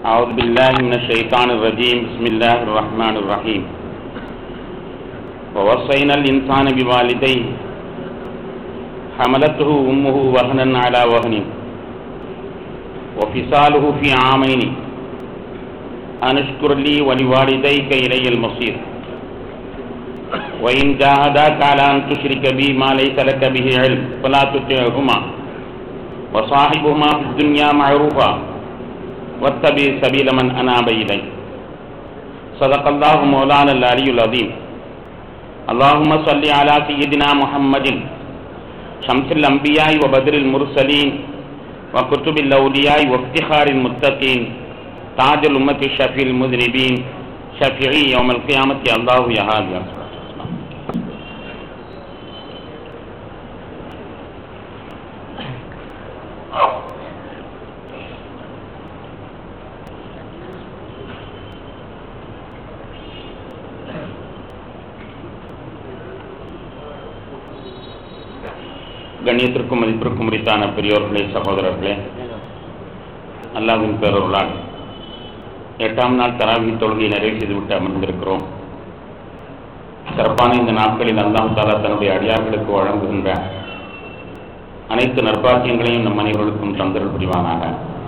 أعوذ بالله من الشيطان الرجيم بسم الله الرحمن الرحيم ووصينا الإنسان بوالديه حملته أمه وهنا على وهن وفصاله في عامين أن اشكر لي ولوالديك إلي المصير وإن جاهداك على أن تشرك بي ما ليس لك به علم فلا تطعهما وصاحبهما في الدنيا معروفا واتبع سبيل من أناب إلي صدق الله مولانا العلي العظيم اللهم صل على سيدنا محمد شمس الأنبياء وبدر المرسلين وكتب الأولياء وافتخار المتقين تاج الأمة الشفيع المذنبين شفيعي يوم القيامة الله يا هادي கண்ணியத்திற்கும் மதிப்பிற்கும் உரித்தான பெரியோர்களே சகோதரர்களே அல்லாவின் பேரொருளால் எட்டாம் நாள் தராவி தொழுகையை நிறைவு செய்துவிட்டு அமர்ந்திருக்கிறோம் சிறப்பான இந்த நாட்களில் அல்லாஹ் தாலா தன்னுடைய அடியார்களுக்கு வழங்குகின்ற அனைத்து நற்பாக்கியங்களையும் நம் அனைவர்களுக்கும் தந்தல் புரிவானாக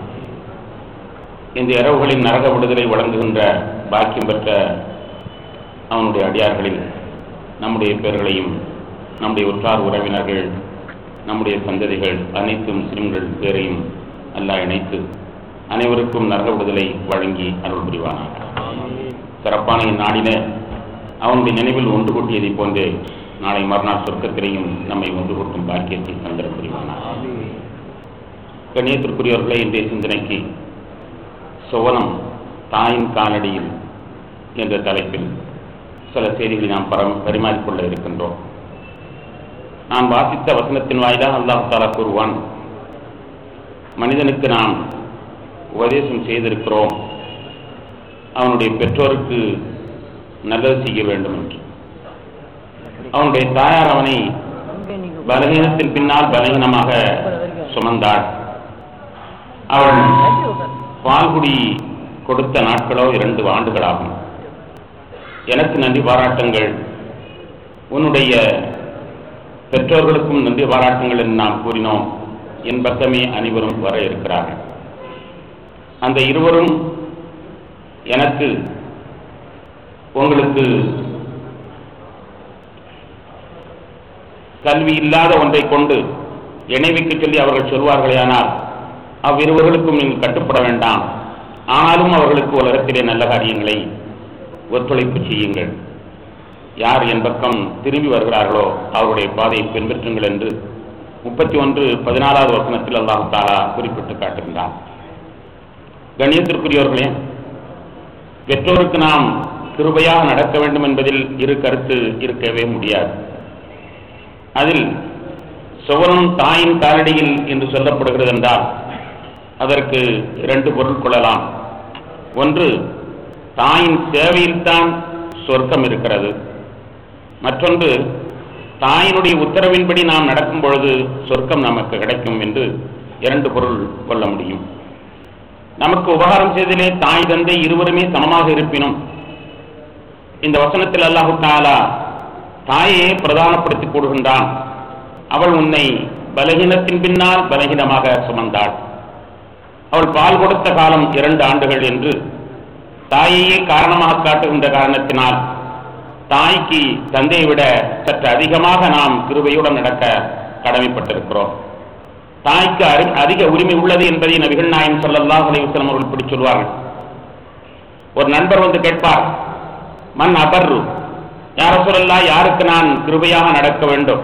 இந்த இரவுகளின் நரக விடுதலை வழங்குகின்ற பாக்கியம் பெற்ற அவனுடைய அடியார்களில் நம்முடைய பேர்களையும் நம்முடைய உற்றார் உறவினர்கள் நம்முடைய சந்ததிகள் அனைத்து முஸ்லிம்கள் பேரையும் அல்லாஹ் இணைத்து அனைவருக்கும் நரக விடுதலை வழங்கி அருள் புரிவானாக சிறப்பான இந்நாளில அவனுடைய நினைவில் ஒன்று கூட்டியதைப் போன்றே நாளை மறுநாள் சொர்க்கத்திலையும் நம்மை ஒன்று கூட்டும் பாக்கியத்தை தந்திர புரிவானாக கண்ணியத்திற்குரியவர்களே இன்றைய சிந்தனைக்கு சுவனம் தாயின் காலடியில் என்ற தலைப்பில் சில செய்திகளை நாம் பரம் பரிமாறிக்கொள்ள இருக்கின்றோம் நான் வாசித்த வசனத்தின் வாயிலாக அல்லாஹ் தாலா கூறுவான் மனிதனுக்கு நாம் உபதேசம் செய்திருக்கிறோம் அவனுடைய பெற்றோருக்கு நல்லது செய்ய வேண்டும் என்று அவனுடைய தாயார் அவனை பலகீனத்தின் பின்னால் பலகீனமாக சுமந்தாள் அவள் பால்குடி கொடுத்த நாட்களோ இரண்டு ஆண்டுகளாகும் எனக்கு நன்றி பாராட்டங்கள் உன்னுடைய பெற்றோர்களுக்கும் நன்றி பாராட்டுங்கள் என்று நாம் கூறினோம் என் பக்கமே அனைவரும் வர இருக்கிறார்கள் அந்த இருவரும் எனக்கு உங்களுக்கு கல்வி இல்லாத ஒன்றை கொண்டு இணைவிக்கு சொல்லி அவர்கள் சொல்வார்களேயானால் அவ்விருவர்களுக்கும் நீங்கள் கட்டுப்பட வேண்டாம் ஆனாலும் அவர்களுக்கு உலகத்திலே நல்ல காரியங்களை ஒத்துழைப்பு செய்யுங்கள் யார் என் பக்கம் திரும்பி வருகிறார்களோ அவருடைய பாதையை பின்பற்றுங்கள் என்று முப்பத்தி ஒன்று பதினாலாவது வசனத்தில் அல்லாஹ் தாலா குறிப்பிட்டு காட்டுகின்றார் கண்ணியத்திற்குரியவர்களே பெற்றோருக்கு நாம் கிருபையாக நடக்க வேண்டும் என்பதில் இரு கருத்து இருக்கவே முடியாது அதில் சுவனம் தாயின் காலடியில் என்று சொல்லப்படுகிறது என்றால் அதற்கு இரண்டு பொருள் கொள்ளலாம் ஒன்று தாயின் சேவையில்தான் சொர்க்கம் இருக்கிறது மற்றொன்று தாயினுடைய உத்தரவின்படி நாம் நடக்கும் பொழுது சொர்க்கம் நமக்கு கிடைக்கும் என்று இரண்டு பொருள் கொள்ள முடியும் நமக்கு உபகாரம் செய்ததிலே தாய் தந்தை இருவருமே சமமாக இருப்பினும் இந்த வசனத்தில் அல்லாஹு தாலா தாயை பிரதானப்படுத்தி கூடுகின்றான் அவள் உன்னை பலகீனத்தின் பின்னால் பலகீனமாக சுமந்தாள் அவள் பால் கொடுத்த காலம் இரண்டு ஆண்டுகள் என்று தாயையே காரணமாக காட்டுகின்ற காரணத்தினால் தாய்க்கு தந்தையை விட சற்று அதிகமாக நாம் கிருபையுடன் நடக்க கடமைப்பட்டிருக்கிறோம் தாய்க்கு அதிக உரிமை உள்ளது என்பதை நபிகள் நாயம் சொல்லல்லாஹ் அலைவசலம் அவர்கள் இப்படி சொல்வார்கள் ஒரு நண்பர் வந்து கேட்பார் மண் அபர்ரு யார சொல்லல்லா யாருக்கு நான் கிருபையாக நடக்க வேண்டும்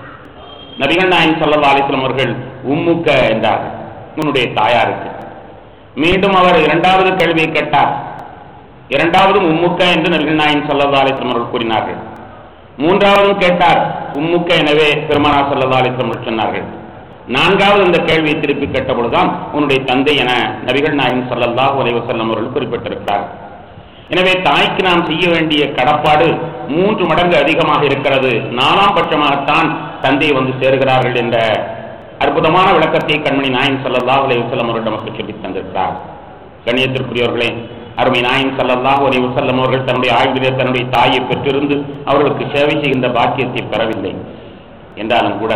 நபிகள் நாயம் சொல்லல்லா அலிஸ்லாம் அவர்கள் உம்முக்க என்றார் உன்னுடைய தாயாருக்கு மீண்டும் அவர் இரண்டாவது கேள்வியை கேட்டார் இரண்டாவதும் உம்முக்க என்று நபிகள் நாயின் சல்லா அலிஸ்லாம் அவர்கள் கூறினார்கள் மூன்றாவதும் கேட்டார் உம்முக்க எனவே பெருமானா சல்லா அலிஸ்லாம் அவர்கள் சொன்னார்கள் நான்காவது இந்த கேள்வியை திருப்பி கேட்டபொழுதுதான் உன்னுடைய தந்தை என நபிகள் நாயின் சல்லல்லாஹ் உலைவசல்லம் அவர்கள் குறிப்பிட்டிருக்கிறார் எனவே தாய்க்கு நாம் செய்ய வேண்டிய கடப்பாடு மூன்று மடங்கு அதிகமாக இருக்கிறது நாலாம் பட்சமாகத்தான் தந்தை வந்து சேருகிறார்கள் என்ற அற்புதமான விளக்கத்தை கண்மணி நாயன் ஸல்லல்லாஹு அலைஹி வஸல்லம் அவர்கள் நமக்கு சொல்லித் தந்திருக்கிறார் கண்ணியத்திற்குரியவர்களே அருமை நாயின் ஸல்லல்லாஹு அலைஹி வஸல்லம் அவர்கள் தன்னுடைய ஆய்விலே தன்னுடைய தாயை பெற்றிருந்து அவர்களுக்கு சேவை செய்கின்ற பாக்கியத்தை பெறவில்லை என்றாலும் கூட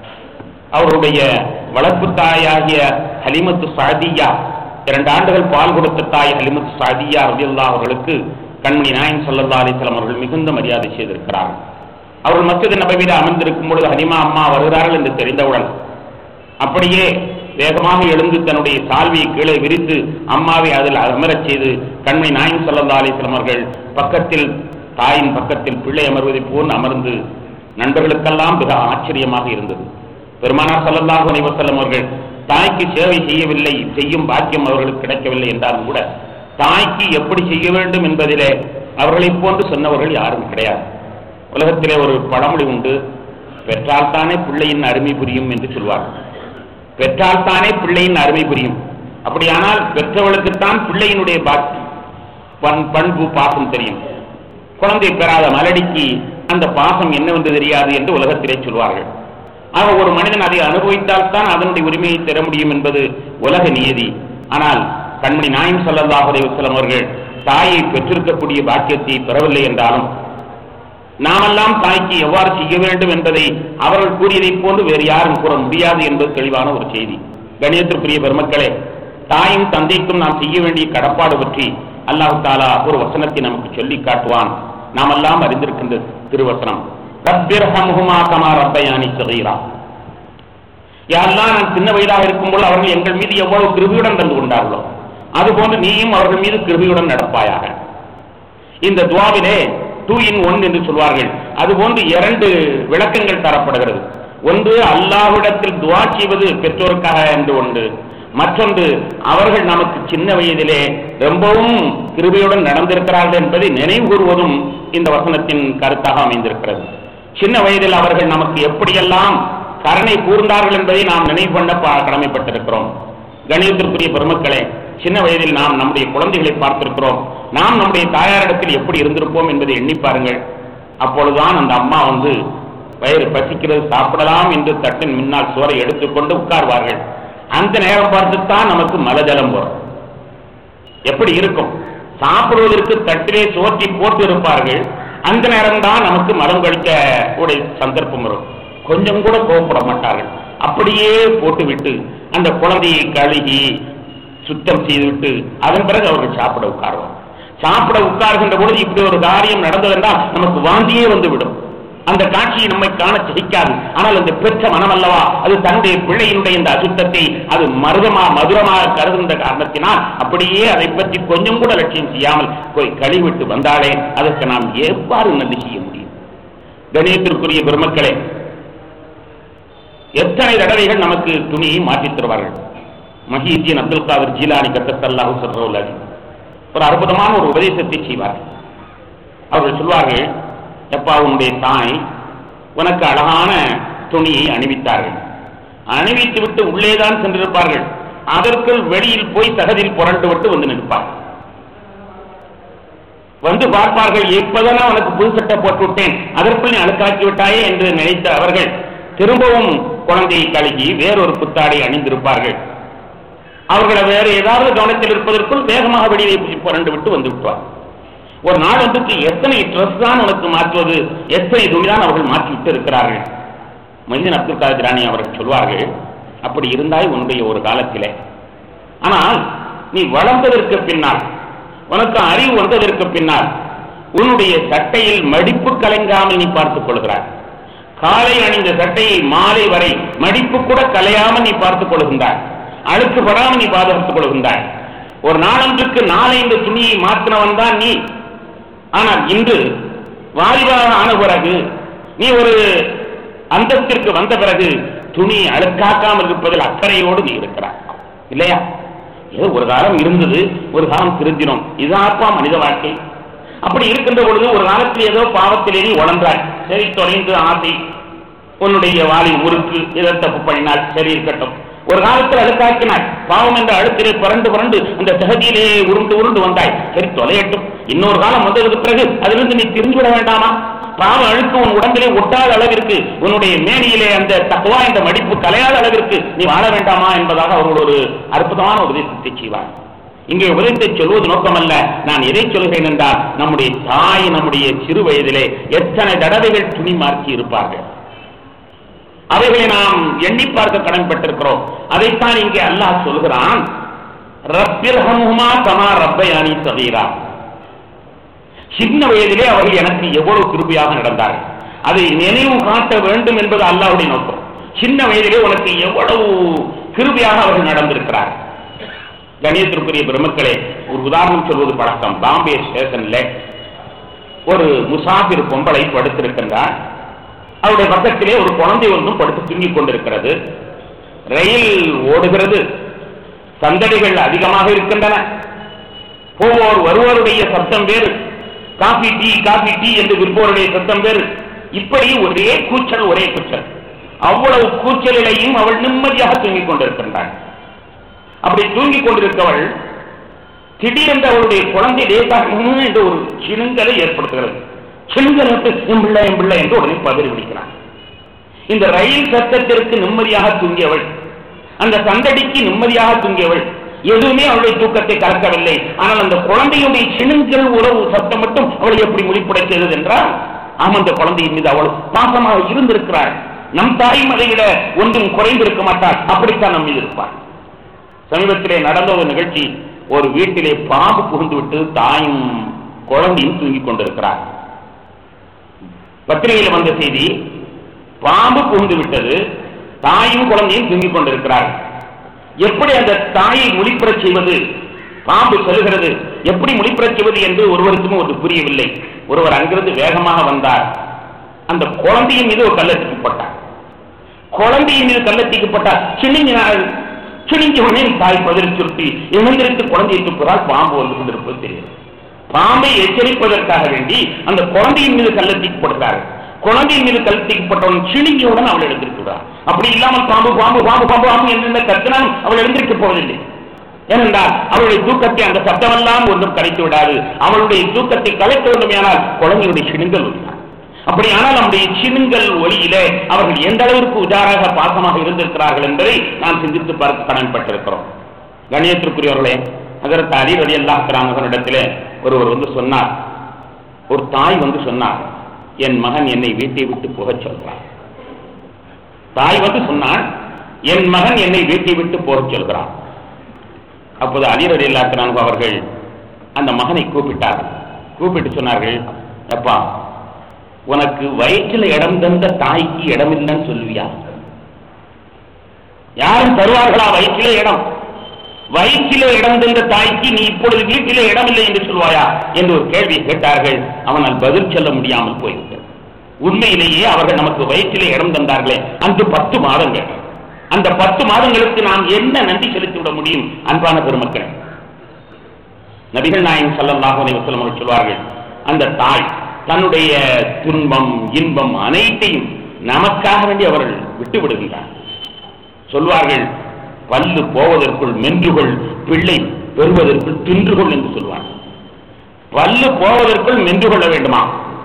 அவருடைய வளர்ப்பு தாயாகிய ஹலிமத்து சாதியா இரண்டு ஆண்டுகள் பால் கொடுத்த தாய் ஹலிமத்து சாதியா ரலியல்லாஹு அவர்களுக்கு கண்மணி நாயன் ஸல்லல்லாஹு அலைஹி வஸல்லம் அவர்கள் மிகுந்த மரியாதை செய்திருக்கிறார்கள் அவர்கள் மஸ்ஜித் நபவியில் அமர்ந்திருக்கும் பொழுது ஹலிமா அம்மா வருகிறார்கள் என்று தெரிந்தவுடன் அப்படியே வேகமாக எழுந்து தன்னுடைய சால்வியை கீழே விரித்து அம்மாவை அதில் அமரச் செய்து கண்மணி நாயன் ஸல்லல்லாஹு அலைஹி வஸல்லம் அவர்கள் பக்கத்தில் தாயின் பக்கத்தில் பிள்ளை அமர்வதைப் போல் அமர்ந்து நண்பர்களுக்கெல்லாம் மிக ஆச்சரியமாக இருந்தது பெருமானார் ஸல்லல்லாஹு அலைஹி வஸல்லம் அவர்கள் தாய்க்கு சேவை செய்யவில்லை செய்யும் பாக்கியம் அவர்களுக்கு கிடைக்கவில்லை என்றாலும் கூட தாய்க்கு எப்படி செய்ய வேண்டும் என்பதிலே அவர்களைப் போன்று சொன்னவர்கள் யாரும் கிடையாது உலகத்திலே ஒரு பழமொழி உண்டு பெற்றால் தானே பிள்ளையின் அருமை புரியும் என்று சொல்வார்கள் பெற்றால் தானே பிள்ளையின் அருமை புரியும் அப்படியானால் பெற்றவளுக்குத்தான் பிள்ளையினுடைய பாக்கி பண் பண்பு பாசம் தெரியும் குழந்தை பெறாத மலடிக்கு அந்த பாசம் என்னவென்று தெரியாது என்று உலகத்திலே சொல்வார்கள் ஆக ஒரு மனிதன் அதை அனுபவித்தால் தான் அதனுடைய உரிமையை பெற முடியும் என்பது உலக நியதி ஆனால் கண்மணி நாயம் ஸல்லல்லாஹு அலைஹி வஸல்லம் அவர்கள் தாயை பெற்றிருக்கக்கூடிய பாக்கியத்தை பெறவில்லை என்றாலும் நாமெல்லாம் தாய்க்கு எவ்வாறு செய்ய வேண்டும் என்பதை அவர்கள் கூறியதைப் போன்று வேறு யாரும் கூற முடியாது என்பது தெளிவான ஒரு செய்தி கணியத்திற்குரிய பெருமக்களே தாயும் தந்தைக்கும் நாம் செய்ய வேண்டிய கடப்பாடு பற்றி அல்லாஹ் தாலா ஒரு வசனத்தை நமக்கு சொல்லி காட்டுவான் நாமெல்லாம் அறிந்திருக்கின்ற திருவசனம் ரப்பிர்ஹம்ஹுமா கமா ரப்பயானி சகீரா யாரெல்லாம் நான் சின்ன வயதாக இருக்கும்போது அவர்கள் எங்கள் மீது எவ்வளவு கிருபியுடன் நடந்து கொண்டார்களோ அதுபோன்று நீயும் அவர்கள் மீது கிருபியுடன் நடப்பாயாக இந்த துவாவிலே டூ இன் ஒன் என்று சொல்வார்கள் அதுபோன்று இரண்டு விளக்கங்கள் தரப்படுகிறது ஒன்று அல்லாஹ்விடத்தில் துவா செய்வது பெற்றோருக்காக என்று ஒன்று மற்றொன்று அவர்கள் நமக்கு சின்ன வயதிலே ரொம்பவும் கிருபையுடன் நடந்திருக்கிறார்கள் என்பதை நினைவு கூறுவதும் இந்த வசனத்தின் கருத்தாக அமைந்திருக்கிறது சின்ன வயதில் அவர்கள் நமக்கு எப்படியெல்லாம் கருணை கூர்ந்தார்கள் என்பதை நாம் நினைவு பண்ண பா- கடமைப்பட்டிருக்கிறோம் கணியத்திற்குரிய பெருமக்களே சின்ன வயதில் நாம் நம்முடைய குழந்தைகளை பார்த்திருக்கிறோம் நாம் நம்முடைய தாயாரிடத்தில் எப்படி இருந்திருப்போம் என்பதை எண்ணி பாருங்கள் அப்பொழுதுதான் அந்த அம்மா வந்து வயிறு பசிக்கிறது சாப்பிடலாம் என்று தட்டின் முன்னால் சோறை எடுத்துக்கொண்டு உட்கார்வார்கள் அந்த நேரம் பார்த்துத்தான் நமக்கு மலஜலம் வரும் எப்படி இருக்கும் சாப்பிடுவதற்கு தட்டிலே சோற்றி போட்டு இருப்பார்கள் அந்த நேரம்தான் நமக்கு மலம் கழிக்க உடைய சந்தர்ப்பம் வரும் கொஞ்சம் கூட கோவப்பட மாட்டார்கள் அப்படியே போட்டுவிட்டு அந்த குழந்தையை கழுகி சுத்தம் செய்துவிட்டு அதன் பிறகு அவர்கள் சாப்பிட உட்காருவார் சாப்பிட உட்கார்கின்ற பொழுது இப்படி ஒரு காரியம் நடந்ததென்றால் நமக்கு வாந்தியே வந்துவிடும் அந்த காட்சியை நம்மை காண சகிக்காது ஆனால் அந்த பெற்ற மனம் அல்லவா அது தன்னுடைய பிள்ளையினுடைய இந்த அசுத்தத்தை அது மருதமா மதுரமாக கருதுகின்ற காரணத்தினால் அப்படியே அதை பற்றி கொஞ்சம் கூட லட்சியம் செய்யாமல் போய் கழிவிட்டு வந்தாலே அதற்கு நாம் எவ்வாறு நன்றி செய்ய முடியும் கணியத்திற்குரிய பெருமக்களே எத்தனை தடவைகள் நமக்கு துணியை மாற்றித் தருவார்கள் மஹீஜின் அப்துல் காதர் ஜீலானி கத்தல்லாஹு சொல்றோல் ஒரு அற்புதமான ஒரு உபதேசத்தை செய்வார்கள் அவர்கள் சொல்வார்கள் எப்பா உன்னுடைய தாய் உனக்கு அழகான துணியை அணிவித்தார்கள் அணிவித்து விட்டு உள்ளேதான் சென்றிருப்பார்கள் அதற்குள் வெளியில் போய் தகதில் புரண்டு விட்டு வந்து நிற்பார்கள் வந்து பார்ப்பார்கள் எப்பதானே உனக்கு புது சட்டை போட்டு விட்டேன் அதற்குள் நீ அழுக்காக்கி விட்டாயே என்று நினைத்த அவர்கள் திரும்பவும் குழந்தையை கழுகி வேறொரு புத்தாடை அணிந்திருப்பார்கள் அவர்களை வேறு ஏதாவது கவனத்தில் இருப்பதற்குள் வேகமாக வெளியே புரண்டு விட்டு வந்து விட்டுவார் ஒரு நாளொன்றுக்கு எத்தனை ட்ரெஸ் தான் உனக்கு மாற்றுவது எத்தனை துணிதான் அவர்கள் மாற்றி விட்டு இருக்கிறார்கள் மனிதன் அப்துல் காதர் ராணி அவர்கள் சொல்வார்கள் அப்படி இருந்தாய் உன்னுடைய ஒரு காலத்திலே ஆனால் நீ வளர்ந்ததற்கு பின்னால் உனக்கு அறிவு வந்ததற்கு பின்னால் உன்னுடைய சட்டையில் மடிப்பு கலைங்காமல் நீ பார்த்துக் கொள்கிறாய் காலை அணிந்த சட்டையை மாலை வரை மடிப்பு கூட கலையாமல் நீ பார்த்துக் கொள்கின்றாய் அழுக்கு படாமல் நீ பாதுகாத்துக் கொள்கின்றாய் ஒரு நாளொன்றுக்கு நாலைந்து துணியை மாற்றினவன் தான் நீ ஆனால் இன்று வாலிபாக ஆன பிறகு நீ ஒரு அந்தத்திற்கு வந்த பிறகு துணி அழுக்காக்காமல் இருப்பதில் அக்கறையோடு நீ இருக்கிறாய் இல்லையா ஏதோ ஒரு காலம் இருந்தது ஒரு காலம் திருந்தினோம் இதாப்பா மனித வாழ்க்கை அப்படி இருக்கின்ற பொழுது ஒரு காலத்தில் ஏதோ பாவத்திலே நீ உழன்றாய் சரி தொலைந்து ஆசை உன்னுடைய வாளி முறுக்கு இதை தப்பு பண்ணினால் சரி இருக்கட்டும் ஒரு காலத்தில் அழுக்காக்கினாய் பாவம் என்ற அழுத்திலே புரண்டு புரண்டு அந்த தகதியிலே உருண்டு உருண்டு வந்தாய் சரி தொலையட்டும் இன்னொரு காலம் வந்ததுக்கு பிறகு அதிலிருந்து நீ திரும்பி விட வேண்டாமா பாவ அழுக்கு உன் உடம்பிலே ஒட்டாத அளவிற்கு உன்னுடைய மேனியிலே அந்த தக்குவா என்ற மடிப்பு கலையாத அளவிற்கு நீ வாழ வேண்டாமா என்பதாக அவர்கள் ஒரு அற்புதமான உபதேசத்தை செய்வார் இங்கே உபதேசத்தை சொல்வது நோக்கமல்ல நான் எதை சொல்கிறேன் என்றால் நம்முடைய தாய் நம்முடைய சிறு வயதிலே எத்தனை தடவைகள் துணி மாற்றி இருப்பார்கள் அவைகளை நாம் எண்ணி பார்க்க கடன்பட்டிருக்கிறோம் அதைத்தான் இங்கே அல்லாஹ் சொல்கிறான் ரப்பில் ஹம்ஹுமா கமா ரப்பயானி சதீரா சின்ன வயதிலே அவர்கள் எனக்கு எவ்வளவு கிருபையாக நடந்தார்கள் அதை நினைவு காட்ட வேண்டும் என்பது அல்லாஹ்வுடைய நோக்கம் சின்ன வயதிலே உனக்கு எவ்வளவு கிருபையாக அவர்கள் நடந்திருக்கிறார் கணியத்திற்குரிய பெருமக்களே ஒரு உதாரணம் சொல்வது பழக்கம் பாம்பே ஸ்டேஷன்ல ஒரு முசாபிர் பொம்பளை படுத்திருக்கின்றார் அவருடைய பக்கத்திலே ஒரு குழந்தை ஒன்றும் படுத்து தூங்கிக் கொண்டிருக்கிறது ரயில் ஓடுகிறது சந்தடிகள் அதிகமாக இருக்கின்றன போவோர் வருவோருடைய சத்தம் வேறு காபி டீ காபி டீ என்று விற்போருடைய சத்தம் வேறு இப்படி ஒரே கூச்சல் ஒரே கூச்சல் அவ்வளவு கூச்சலிலையும் அவள் நிம்மதியாக தூங்கிக் கொண்டிருக்கின்றாள் அப்படி தூங்கிக் கொண்டிருக்கவள் திடீரென்று அவளுடைய குழந்தை லேசாக "ம்" என்று ஒரு சினுங்கலை ஏற்படுத்துகிறது சினுங்கல் விட்டு என் பிள்ளை என் பிள்ளை என்று உடனே பதறி விடுக்கிறான் இந்த ரயில் சத்தத்திற்கு நிம்மதியாக தூங்கியவள் அந்த சந்தடிக்கு நிம்மதியாக தூங்கியவள் எதுவுமே அவளுடைய தூக்கத்தை கலக்கவில்லை ஆனால் அந்த குழந்தையுடைய சினுங்கல் உறவு சத்தம் மட்டும் அவளை எப்படி முடிப்படை செய்தது என்றால் ஆம் அந்த குழந்தையின் மீது அவள் பாசமாக இருந்திருக்கிறாள் நம் தாயும் அதை விட ஒன்றும் குறைந்திருக்க மாட்டாள் அப்படித்தான் நம் மீது இருப்பாள் சமீபத்திலே நடந்த ஒரு நிகழ்ச்சி ஒரு வீட்டிலே பாம்பு புகுந்து விட்டு தாயும் குழந்தையும் தூங்கிக் கொண்டிருக்கிறார் பத்திரிகையில் வந்த செய்தி பாம்பு புகுந்து விட்டது தாயும் குழந்தையும் தூங்கிக் கொண்டிருக்கிறார் எப்படி அந்த தாயை முழிப்புறச் செய்வது பாம்பு செல்கிறது எப்படி முழிப்புறச் செய்வது என்று ஒருவருக்கும் ஒரு புரியவில்லை ஒருவர் அங்கிருந்து வேகமாக வந்தார் அந்த குழந்தையின் மீது ஒரு கல்லத்துக்கு போட்டார் குழந்தையின் மீது கல்லத்திக்கு போட்டார் சின்னிங்கினார் சினிங்கி உடனே தாய் பதில் சுருட்டி இணைந்திருத்து குழந்தையை துப்புறால் பாம்பு வந்து கொண்டிருப்பது தெரியும் பாம்பை எச்சரிப்பதற்காக வேண்டி அந்த குழந்தையின் மீது கல்லத்திக்கு போடுகிறார் குழந்தையின் மீது கல்லத்திக்கு போட்டவன் சினிங்கியுடன் அவள் எழுந்திருக்கிறார் அப்படி இல்லாமல் பாம்பு பாம்பு பாம்பு பாம்பு பாம்பு என்று கத்தினாலும் அவள் எழுந்திருக்க போவதில்லை ஏனென்றால் அவளுடைய தூக்கத்தை அந்த சத்தமெல்லாம் ஒன்றும் கலைத்து விடாது அவளுடைய தூக்கத்தை கலைக்க வேண்டுமானால் குழந்தையுடைய சினுங்கல் ஒலிதான் அப்படியானால் நம்முடைய சினுங்கல் ஒளியிலே அவர்கள் எந்த அளவிற்கு உஜாராக பாசமாக இருந்திருக்கிறார்கள் என்பதை நாம் சிந்தித்து பார்க்க கடன்பட்டிருக்கிறோம் கணியத்திற்குரியவர்களே அதற்கு அலி ரதி அல்லாஹிடத்திலே ஒருவர் வந்து சொன்னார் ஒரு தாய் வந்து சொன்னார் என் மகன் என்னை வீட்டை விட்டு போகச் சொல்றான் தாய் வந்து சொன்னாள் என் மகன் என்னை வீட்டை விட்டு போகச் சொல்கிறான் அப்போது அலி ரதி அல்லாஹ் அவர்கள் அந்த மகனை கூப்பிட்டார்கள் கூப்பிட்டு சொன்னார்கள் அப்பா உனக்கு வயிற்றில் இடம் தந்த தாய்க்கு இடம் இல்லைன்னு சொல்லுவியா யாரும் தருவார்களா வயிற்றிலே இடம் வயிற்றிலே இடம் தந்த தாய்க்கு நீ இப்பொழுது வீட்டிலே இடமில்லை என்று சொல்வாயா என்று ஒரு கேள்வி கேட்டார்கள் அவனால் பதில் சொல்ல முடியாமல் போய்விட்டது உண்மையிலேயே அவர்கள் நமக்கு வயிற்றிலே இடம் தந்தார்களே அந்த பத்து மாதங்கள் அந்த பத்து மாதங்களுக்கு நாம் என்ன நன்றி செலுத்திவிட முடியும் அன்பான பெருமக்கள் நபிகள் நாயகம் ஸல்லல்லாஹு அலைஹி வஸல்லம் அவர்கள் சொல்வார்கள் அந்த தாய் தன்னுடைய துன்பம் இன்பம் அனைத்தையும் நமக்காக வேண்டி அவர்கள் விட்டு விடுகின்றார் சொல்வார்கள் பல்லு போவதற்குள் மென்றுகொள் பிள்ளை பெறுவதற்குள் தின்றுகொள் என்று சொல்வார்கள் பல்லு போவதற்குள் மென்று கொள்ள வேண்டுமா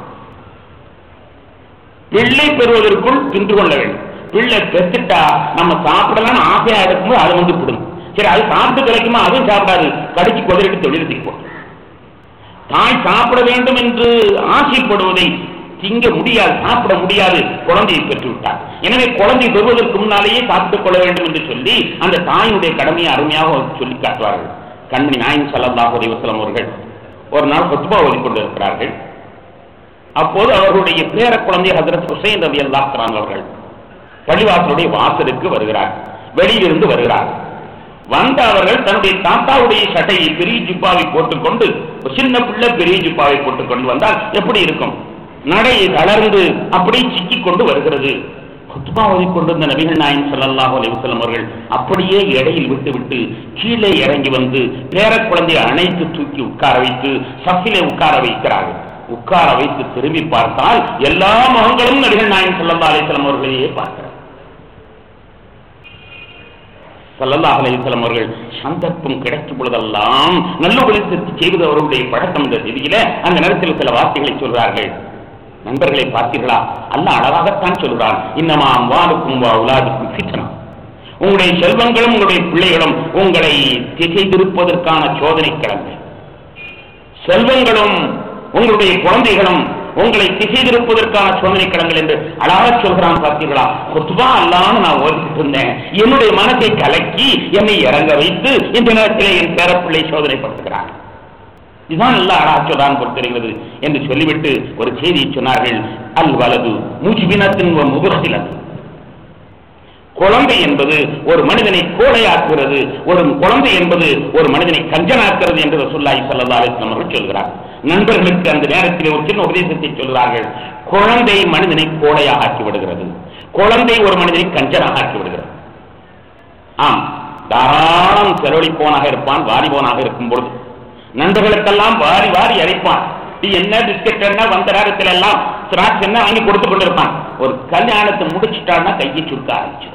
பிள்ளை பெறுவதற்குள் தின்று கொள்ள வேண்டும் பிள்ளை பெற்றுட்டா நம்ம சாப்பிடலாம்னு ஆசையா இருக்கும்போது அது வந்து பிடும் சரி அது சாப்பிட்டு கிடைக்குமா அதுவும் சாப்பிடாது கடிச்சு கொதிரிட்டு தொழிலுக்கு போடும் தாய் சாப்பிட வேண்டும் என்று ஆசைப்படுவதை திங்க முடியாது சாப்பிட முடியாது குழந்தையை பெற்று விட்டார் எனவே குழந்தை பெறுவதற்கு முன்னாலேயே சாப்பிட்டுக் கொள்ள வேண்டும் என்று சொல்லி அந்த தாயினுடைய கடமையை அருமையாக சொல்லி காட்டுவார்கள் கண்மணி நாயன் சல்லல்லாஹு அலைஹி வஸல்லம் அவர்கள் ஒரு நாள் கொத்துபா ஓதிக்கொண்டிருக்கிறார்கள் அப்போது அவர்களுடைய பேர குழந்தை ஹசரத் ஹுசைன் ரவி அல்லாஹ் அவர்கள் பள்ளிவாசலுடைய வாசலுக்கு வருகிறார் வெளியிலிருந்து வருகிறார் வந்த அவர்கள் தன்னுடைய தாத்தாவுடைய சட்டையை பெரிய ஜிப்பாவை போட்டுக்கொண்டு ஒரு சின்ன பிள்ளை பெரிய ஜிப்பாவை போட்டுக்கொண்டு வந்தால் எப்படி இருக்கும் நடை தளர்ந்து அப்படியே சிக்கிக் கொண்டு வருகிறது குத்பா கொண்டிருந்த நபிகள் நாயன் ஸல்லல்லாஹு அலைஹி வஸல்லம் அவர்கள் அப்படியே இடையில் விட்டு விட்டு கீழே இறங்கி வந்து பேர குழந்தையை அணைத்து தூக்கி உட்கார வைத்து சஃபிலே உட்கார வைக்கிறார்கள் உட்கார வைத்து திரும்பி பார்த்தால் எல்லா முகங்களும் நபிகள் நாயன் ஸல்லல்லாஹு அலைஹி வஸல்லம் அவர்களையே பார்க்கிறார் சல்லல்லாஹு அலைஹி வஸல்லம் அவர்கள் சந்தர்ப்பம் கிடைக்கும் பொழுதெல்லாம் நல்ல உபதேசத்தை செய்வது அவர்களுடைய பழக்கம் என்ற செய்தியில அந்த நேரத்தில் சில வார்த்தைகளை சொல்கிறார்கள் நண்பர்களை பார்த்தீர்களா அல்ல அழகாகத்தான் சொல்கிறான் இன்னமா அம்வாலுக்கும் வா உலாதுக்கும் ஃபித்னா உங்களுடைய செல்வங்களும் உங்களுடைய பிள்ளைகளும் உங்களை திசை திருப்பதற்கான சோதனை கிடங்கள் செல்வங்களும் உங்களுடைய குழந்தைகளும் உங்களை திசை திருப்பதற்கான சோதனை கிடங்கள் என்று அழகாக சொல்கிறான் பார்த்தீர்களா குத்துவா அல்லான்னு நான் ஓதிட்டு இருந்தேன் என்னுடைய மனத்தை கலக்கி என்னை இறங்க வைத்து இந்த நேரத்திலே என் பேரப்பிள்ளை சோதனைப்படுத்துகிறான் இதுதான் நல்ல அழகாச்சோதான் பொறுத்திருக்கிறது என்று சொல்லிவிட்டு ஒரு செய்தியை சொன்னார்கள் அல் வலது மூஜிபினத்தின் முகசிலது குழந்தை என்பது ஒரு மனிதனை கோடையாக்குகிறது ஒரு குழந்தை என்பது ஒரு மனிதனை கஞ்சனாக்குறது என்று ரசூல்லாய் சல்லா அலிஸ்லாம் அவர்கள் சொல்கிறார் நண்பர்களுக்கு அந்த நேரத்தில் ஒரு சின்ன உபதேசத்தை சொல்கிறார்கள் குழந்தை மனிதனை கோடையாக ஆக்கி விடுகிறது குழந்தை ஒரு மனிதனை கஞ்சனாக ஆக்கி விடுகிறது ஆம் தாராளம் செலவழிப்போனாக இருப்பான் வாரிபோனாக இருக்கும் பொழுது நண்பர்களுக்கெல்லாம் வாரி வாரி அழைப்பான் டீ என்ன பிஸ்கட் என்ன வந்த நேரத்தில் எல்லாம் ஸ்நாக்ஸ் என்ன வாங்கி கொடுத்து கொண்டிருப்பான் ஒரு கல்யாணத்தை முடிச்சுட்டான்னா கையை சுருக்க ஆரம்பிச்சிடும்